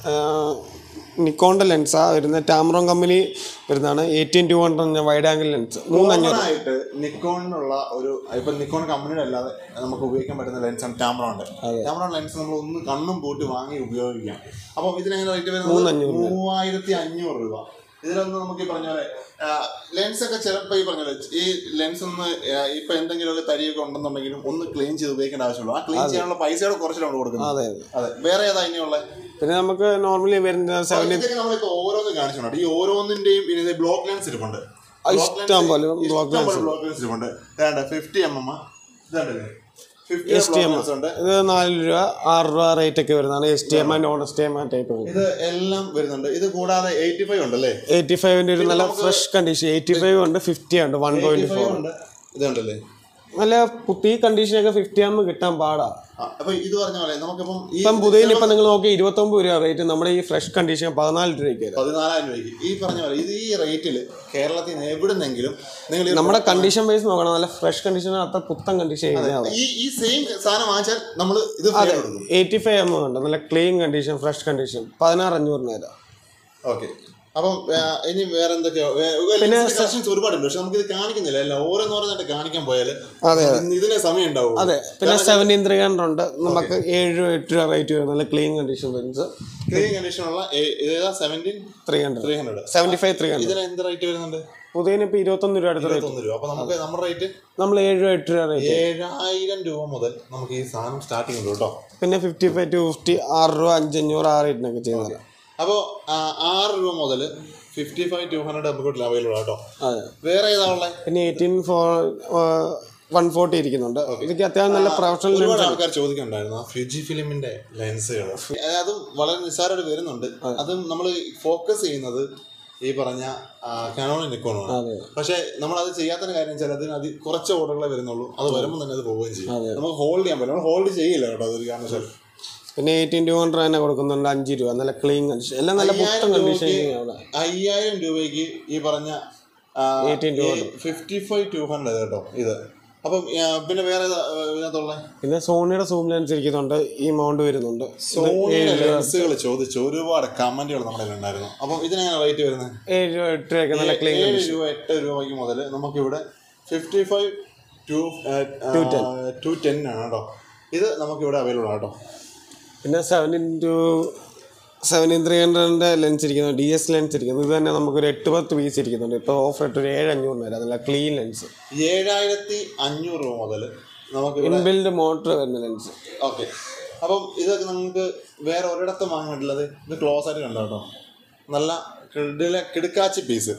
Speaker 2: നിക്കോണിൻ്റെ ലെൻസാ വരുന്നത് ടാമറോൺ കമ്പനി വരുന്നതാണ് eighteen two hundred wide angle lens മൂന്നഞ്ഞൂറ്
Speaker 1: ആയിട്ട് നിക്കോണിനുള്ള ഒരു ഇപ്പൊ നിക്കോൺ കമ്പനിയുടെ അല്ലാതെ നമുക്ക് ഉപയോഗിക്കാൻ പറ്റുന്ന ലെൻസാണ് ടാമറോണ്ട് ടാമറോൺ ലെൻസ് നമ്മൾ ഒന്ന് കണ്ണും പൂട്ടി വാങ്ങി ഉപയോഗിക്കാം അപ്പം ഇതിനെങ്ങനെ റേറ്റ് വരുന്നത് മൂവായിരത്തി അഞ്ഞൂറ് രൂപ ഇതിലൊന്ന് നമുക്ക് ഈ പറഞ്ഞ പോലെ ലെൻസ് ഒക്കെ ചിലപ്പോൾ ഈ പറഞ്ഞ പോലെ ഈ ലെൻസ് ഒന്ന് ആ, ഇപ്പൊ എന്തെങ്കിലുമൊക്കെ തരിയൊക്കെ ഉണ്ടെന്നുണ്ടെങ്കിലും ഒന്ന് ക്ലീൻ ചെയ്ത് ഉപയോഗിക്കേണ്ട ആവശ്യമുള്ളൂ ആ ക്ലീൻ ചെയ്യാനുള്ള പൈസയുടെ കുറച്ചിലാണ് നമ്മൾ കൊടുക്കുന്നത്
Speaker 2: അതെ
Speaker 1: അതെ വേറെ ഏതാ ഇനിയുള്ളത്
Speaker 2: പിന്നെ നമുക്ക് നോർമലി വരുന്ന സെവൻറ്റി
Speaker 1: ഇതൊക്കെ നമ്മളിപ്പോ ഓരോന്ന് കാണിച്ചിട്ടുണ്ട് ഈ ഓരോന്നിന്റെയും ഇനി ബ്ലോക്ക് ലെൻസ് ഇരിപ്പുണ്ട്
Speaker 2: ഇഷ്ടം പോലെ ബ്ലോക്ക്
Speaker 1: ബ്ലോക്ക് ലെൻസ് ഇരിപ്പുണ്ട് വേണ്ട ഫിഫ്റ്റി എം എം ഇതുണ്ടല്ലേ ഫിഫ്റ്റി എം ഉണ്ട്
Speaker 2: ഇത് നാല് രൂപ ആറ് രൂപ റേറ്റ് ഒക്കെ വരുന്നതാണ് S T M non S T M type
Speaker 1: ഇത് എല്ലാം വരുന്നുണ്ട് ഇത് കൂടാതെ എയ്റ്റി ഫൈവ് ഉണ്ടല്ലേ
Speaker 2: എയ്റ്റി ഫൈവിൻ്റെ ഒരു നല്ല ഫ്രഷ് കണ്ടീഷൻ എയ്റ്റി ഫൈവ് ഉണ്ട് ഫിഫ്റ്റി ഉണ്ട് വൺ പോയിന്റ് ഫോർ
Speaker 1: ഉണ്ട് ഇതുണ്ടല്ലേ
Speaker 2: നല്ല പുത്തി കണ്ടീഷനൊക്കെ ഫിഫ്റ്റി ആകുമ്പോൾ കിട്ടാൻ പാടാ
Speaker 1: ആ, അപ്പൊ ഇത് പറഞ്ഞ പോലെ നമുക്കിപ്പം ഈ
Speaker 2: ഇപ്പം പുതിയതിന് ഇപ്പം നിങ്ങൾ നോക്കി ഇരുപത്തൊമ്പത് രൂപ റേറ്റ് നമ്മുടെ ഈ ഫ്രഷ് കണ്ടീഷൻ പതിനാല് രൂപയ്ക്ക് വരും
Speaker 1: പതിനാലായിരം രൂപയ്ക്ക് ഈ പറഞ്ഞ പോലെ ഇത് ഈ റേറ്റിൽ കേരളത്തിൽ നിന്ന് എവിടുന്നെങ്കിലും നിങ്ങൾ ഈ-
Speaker 2: നമ്മുടെ കണ്ടീഷൻ ബേസ് നോക്കണം നല്ല ഫ്രഷ് കണ്ടീഷൻ അത്ര പുത്തൻ കണ്ടീഷൻ
Speaker 1: ഈ ഈ സെയിം സാധനം വാങ്ങിച്ചാൽ നമ്മൾ ഇത് ഫ്രീ ആയിട്ട് കൊടുക്കും
Speaker 2: എയ്റ്റി ഫൈവ് എം ഉണ്ട് നല്ല ക്ലീൻ കണ്ടീഷൻ ഫ്രഷ് കണ്ടീഷൻ പതിനാറ് അഞ്ഞൂറിന് തരാം
Speaker 1: ഓക്കെ അപ്പം ആ, ഇനി വേറെ എന്തൊക്കെയോ കളക്ഷൻസ് ഒരുപാടുണ്ട് പക്ഷെ നമുക്ക് ഇത് കാണിക്കുന്നില്ല അല്ല ഓരോന്നോരോന്നായിട്ട് കാണിക്കാൻ പോയാൽ
Speaker 2: അതെ
Speaker 1: ഇതിനെ സമയം ഉണ്ടാവും
Speaker 2: അതെ പിന്നെ സെവൻറ്റീൻ ത്രീ ഹൺഡ്രഡ് ഉണ്ട് നമുക്ക് ഏഴ് രൂപ എട്ട് രൂപ റേറ്റ് വരും നല്ല ക്ലീൻ കണ്ടീഷൻ വരുന്നത്
Speaker 1: ക്ലീൻ കണ്ടീഷനുള്ള ഏതാ seventeen
Speaker 2: three hundred
Speaker 1: three hundred
Speaker 2: seventy five three hundred
Speaker 1: ഇതിന് എന്ത് റേറ്റ് വരുന്നുണ്ട്
Speaker 2: പുതിയതിന് ഇപ്പോൾ ഇരുപത്തൊന്ന് രൂപ അടുത്ത റേറ്റ്
Speaker 1: ഇരുപത്തൊന്ന് രൂപ അപ്പൊ നമുക്ക് നമ്മുടെ റേറ്റ്
Speaker 2: നമ്മൾ ഏഴ് രൂപ എട്ട് രൂപ റേറ്റ്
Speaker 1: ഏഴായിരം രൂപ മുതൽ നമുക്ക് ഈ സാധനം സ്റ്റാർട്ടിംഗ് ഉണ്ട് കേട്ടോ
Speaker 2: പിന്നെ ഫിഫ്റ്റി ഫൈവ് ടു ഫിഫ്റ്റി ആറ് രൂപ അഞ്ചഞ്ഞൂറ് ആ റേറ്റിനൊക്കെ ചെയ്യുന്നത്
Speaker 1: അപ്പോൾ ആറ് രൂപ മുതൽ ഫിഫ്റ്റി ഫൈവ് ടു ഹൺഡ്രഡ് നമുക്ക് അവൈലബിൾ കേട്ടോ
Speaker 2: അതെ
Speaker 1: വേറെ ഏതാ ഉള്ളത്
Speaker 2: പിന്നെ എയ്റ്റീൻ ഫോർ വൺ ഫോർട്ടി ഇരിക്കുന്നുണ്ട് ഇതൊക്കെ അത്യാവശ്യം നല്ല പ്രൊഫഷണൽ
Speaker 1: ഒരുപാട് ആൾക്കാർ ചോദിക്കുന്നുണ്ടായിരുന്നു ആ ഫ്യൂജി ഫിലിമിന്റെ ലെൻസുകൾ അതും വളരെ നിസ്സാരമായിട്ട് വരുന്നുണ്ട് അതും നമ്മൾ ഫോക്കസ് ചെയ്യുന്നത് ഈ പറഞ്ഞ കാനോണി നിക്കോണാണ്
Speaker 2: അതെ
Speaker 1: പക്ഷെ നമ്മൾ അത് ചെയ്യാത്തതിന് കാര്യം വെച്ചാൽ അതിന് അതി കുറച്ച് ഓർഡറുകളെ വരുന്നുള്ളൂ അത് വരുമ്പോൾ തന്നെ അത് പോവുകയും ചെയ്യും നമുക്ക് ഹോൾഡ് ചെയ്യാൻ പറ്റില്ല നമ്മൾ ഹോൾഡ് ചെയ്യില്ല കേട്ടോ അതൊരു കാരണവശാലും
Speaker 2: പിന്നെ എയ്റ്റീൻ ടു ഹൺഡ്രഡ് തന്നെ കൊടുക്കുന്നുണ്ട് അഞ്ച് രൂപ നല്ല ക്ലീൻ കണ്ടീഷൻ എല്ലാം നല്ല പുത്തൻ കണ്ടീഷൻ അവിടെ
Speaker 1: അയ്യായിരം രൂപയ്ക്ക് ഈ പറഞ്ഞ ഫിഫ്റ്റി ഫൈവ് ടു ഹൺഡ്രഡ് കേട്ടോ ഇത് അപ്പം ആ, പിന്നെ വേറെ ഏതാ, ആ, ഇതിനകത്തുള്ള
Speaker 2: പിന്നെ സോണിയുടെ സൂം ലെൻസ് ഇരിക്കുന്നുണ്ട് ഈ മൗണ്ട് വരുന്നുണ്ട്
Speaker 1: സോണിയുടെ ലെൻസുകൾ ചോദിച്ച് ഒരുപാട് കമന്റുകൾ നമ്മുടെ കയ്യിൽ ഉണ്ടായിരുന്നു അപ്പം ഇതിനെങ്ങനെ റേറ്റ് വരുന്നത്
Speaker 2: ഏഴ് രൂപ എട്ട് രൂപയൊക്കെ നല്ല ക്ലീൻ
Speaker 1: ഏഴ് രൂപ എട്ട് രൂപയ്ക്ക് മുതൽ നമുക്കിവിടെ fifty five two two ten ആണ് കേട്ടോ ഇത് നമുക്കിവിടെ അവൈലബിൾ ആണ് കേട്ടോ
Speaker 2: പിന്നെ സെവൻ ടു സെവൻറ്റീൻ ത്രീ ഹൺഡ്രഡിൻ്റെ ലെൻസ് ഇരിക്കുന്നു ഡി എസ് ലെൻസ് ഇരിക്കുന്നു ഇത് തന്നെ നമുക്കൊരു എട്ട് പത്ത് പീസ് ഇരിക്കുന്നുണ്ട് ഇപ്പോൾ ഓഫർ ഇട്ട് ഒരു ഏഴ് അഞ്ഞൂറിന് വരാം നല്ല ക്ലീൻ ലെൻസ്
Speaker 1: ഏഴായിരത്തി അഞ്ഞൂറ് രൂപ മുതൽ നമുക്കിവിടെ
Speaker 2: ഇൻബിൽഡ് മോട്ടർ വരുന്ന ലെൻസ്
Speaker 1: ഓക്കെ അപ്പം ഇതൊക്കെ നമുക്ക് വേറെ ഒരിടത്തും വാങ്ങാൻ പറ്റില്ലത് ഇത് ക്ലോസ് ആയിട്ട് കണ്ടോ കേട്ടോ നല്ല കിടില കിടുക്കാച്ചി പീസ്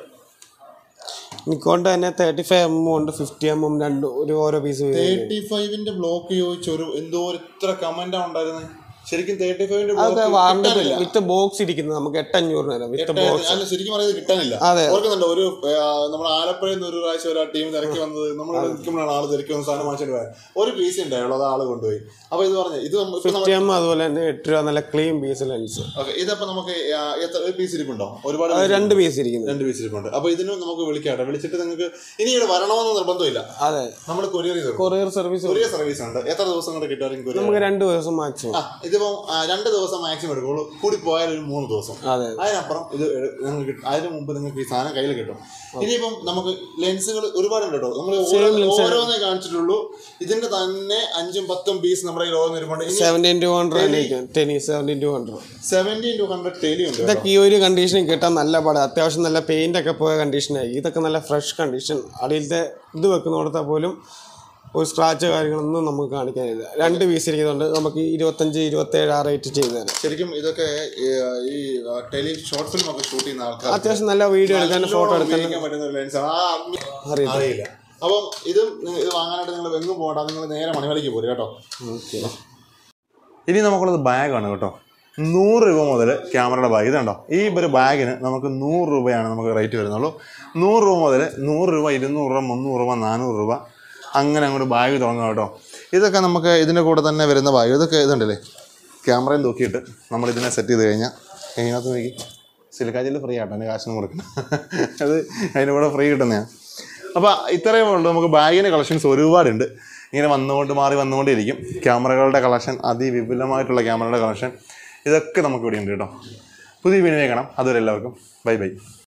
Speaker 2: നിക്കോണ്ട് തന്നെ തേർട്ടി ഫൈവ് എം ഉണ്ട് ഫിഫ്റ്റി എം എം രണ്ട് ഒരു ഓരോ പീസ്
Speaker 1: തേർട്ടി ഫൈവിന്റെ ബ്ലോക്ക് ചോദിച്ച ഒരു എന്തോ ഒരു ഇത്ര കമന്റാ ഉണ്ടായിരുന്നത് ശരിക്കും തേർട്ടി ഫൈവിന്റെ
Speaker 2: അതൊക്കെ വാറണ്ടി വിത്ത് ബോക്സ് ഇരിക്കുന്നത് നമുക്ക് എട്ടഞ്ഞൂറിന് തരാം വിത്ത് ബോക്സ്
Speaker 1: അല്ല ശരിക്കും പറയുന്നത് കിട്ടാനില്ല
Speaker 2: അതെ.
Speaker 1: ഓർക്കുന്നുണ്ടോ ഒരു നമ്മുടെ ആലപ്പുഴയിൽ നിന്ന് ഒരു പ്രാവശ്യം ഒരു ടീം തിരക്കി വന്നത് നമ്മൾ നിൽക്കുമ്പോഴാണ് ആള് തിരക്കി വന്ന സാധനം വാങ്ങിച്ചിട്ട് പോയത് ഒരു പീസ് ഉണ്ടായുള്ളൂ അത് ആള് കൊണ്ടുപോയി അപ്പൊ ഇത് പറഞ്ഞു ഇത് നമ്മ- ഇപ്പൊ
Speaker 2: ഫിഫ്റ്റി എം അതുപോലെ തന്നെ എട്ട് രൂപ നല്ല ക്ലീൻ പീസ് ലെൻസ്
Speaker 1: ഓക്കെ ഇതപ്പോ നമുക്ക് ആ, എത്ര ഒരു പീസ് ഇരിപ്പുണ്ടോ ഒരുപാട്
Speaker 2: അത്
Speaker 1: piece
Speaker 2: രണ്ട് പീസ് ഇരിക്കുന്നത്
Speaker 1: രണ്ട് പീസ് ഇരിപ്പുണ്ട് അപ്പൊ ഇതിനും നമുക്ക് വിളിക്കാട്ടെ വിളിച്ചിട്ട് നിങ്ങൾക്ക് ഇനി ഇവിടെ വരണമെന്ന് നിർബന്ധമില്ല
Speaker 2: അതെ
Speaker 1: നമ്മൾ കൊറിയർ ചെയ്ത് കൊടുക്കും
Speaker 2: കൊറിയർ സർവീസ്
Speaker 1: കൊറിയർ സർവീസ് ഉണ്ട് എത്ര ദിവസം കൊണ്ട് കിട്ടുമായിരിക്കും കൊറിയർ
Speaker 2: നമുക്ക് രണ്ട് ദിവസം മാക്സിമം
Speaker 1: ആ ഇതിപ്പോ ആ, രണ്ട് ദിവസം മാക്സിമം എടുക്കുള്ളൂ കൂടി പോയാൽ ഒരു മൂന്ന് ദിവസം
Speaker 2: അതെ
Speaker 1: അതിനപ്പുറം ഇത് എട്- നിങ്ങൾക്ക് കിട്ടും അതിന് മുമ്പ് നിങ്ങൾക്ക് ഈ സാധനം കയ്യിൽ കിട്ടും ഇനിയിപ്പം നമുക്ക് ലെൻസുകൾ ഒരുപാടുണ്ട് കേട്ടോ നമ്മൾ ഓരോന്നേ കാണിച്ചിട്ടുള്ളൂ ഇതിന്റെ തന്നെ അഞ്ചും പത്തും പീസ് നമ്മുടെ കയ്യിൽ ഓരോന്ന് ഇരുപുണ്ട് ഇനി
Speaker 2: സെവൻറ്റീൻ ടു ഹൺഡ്രഡ് ടെനി seventeen two hundred
Speaker 1: seventeen two hundred tele ഉണ്ട് കേട്ടോ.
Speaker 2: ഇതൊക്കെ ഈ ഒരു കണ്ടീഷനിൽ കിട്ടാൻ നല്ല പാട് അത്യാവശ്യം നല്ല പെയിന്റ് ഒക്കെ പോയ കണ്ടീഷനായി ഇതൊക്കെ നല്ല ഫ്രഷ് കണ്ടീഷൻ അടിയിലത്തെ ഇത് വെക്കുന്നിടത്താൽ പോലും ഒരു സ്ക്രാച്ച് കാര്യങ്ങളൊന്നും നമുക്ക് കാണിക്കാനില്ല രണ്ട് പീസ് ഇരിക്കുന്നുണ്ട് നമുക്ക് ഇരുപത്തഞ്ച് ഇരുപത്തേഴ് ആ റേറ്റ് ചെയ്തു തരാം
Speaker 1: ശരിക്കും ഇതൊക്കെ ഈ, ഈ ടെലി ഷോർട്ട് ഫിലിം ഒക്കെ ഷൂട്ട് ചെയ്യുന്ന ആൾക്കാർ
Speaker 2: അത്യാവശ്യം നല്ല വീഡിയോ എടുക്കാൻ ഫോട്ടോ എടുക്കാൻ
Speaker 1: ഉപയോഗിക്കാൻ പറ്റുന്ന ഒരു ലെൻസാണ് ആ
Speaker 2: അറിയില്ല
Speaker 1: അറിയില്ല അപ്പം ഇത് നി- ഇത് വാങ്ങാനായിട്ട് നിങ്ങൾ എങ്ങും പോകണ്ട നിങ്ങൾ നേരെ മണിമലയ്ക്ക് പോരും കേട്ടോ
Speaker 2: ഓക്കെ
Speaker 1: ഇനി നമുക്കുള്ളത് ബാഗാണ് കേട്ടോ നൂറ് രൂപ മുതൽ ക്യാമറയുടെ ബാഗ് ഇതുണ്ടോ ഈ ഒരു ബാഗിന് നമുക്ക് നൂറ് രൂപയാണ് നമുക്ക് റേറ്റ് വരുന്നുള്ളൂ നൂറ് രൂപ മുതൽ നൂറ് രൂപ ഇരുന്നൂറ് രൂപ മുന്നൂറ് രൂപ നാനൂറ് രൂപ അങ്ങനെ അങ്ങോട്ട് ബാഗ് തുടങ്ങുക കേട്ടോ ഇതൊക്കെ നമുക്ക് ഇതിൻ്റെ കൂടെ തന്നെ വരുന്ന ബാഗ് ഇതൊക്കെ ഇതുണ്ടല്ലേ ക്യാമറയിൽ നോക്കിയിട്ട് നമ്മൾ ഇതിനെ സെറ്റ് ചെയ്ത് കഴിഞ്ഞാൽ ഇതിനകത്ത് നോക്കി സിലിക്കാജിൽ ഫ്രീ ആട്ടോ അതിന് കാശൊന്നും കൊടുക്കണം അത് അതിൻ്റെ കൂടെ ഫ്രീ കിട്ടുന്നതാണ് അപ്പോൾ ഇത്രയേ ഉള്ളൂ നമുക്ക് ബാഗിൻ്റെ കളക്ഷൻസ് ഒരുപാടുണ്ട് ഇങ്ങനെ വന്നുകൊണ്ട് മാറി വന്നുകൊണ്ടിരിക്കും ക്യാമറകളുടെ കളക്ഷൻ അതിവിപുലമായിട്ടുള്ള ക്യാമറയുടെ കളക്ഷൻ ഇതൊക്കെ നമുക്ക് ഇവിടെ ഉണ്ട് കേട്ടോ പുതിയ വീഡിയോ കാണാം അതുവരെ എല്ലാവർക്കും ബൈ ബൈ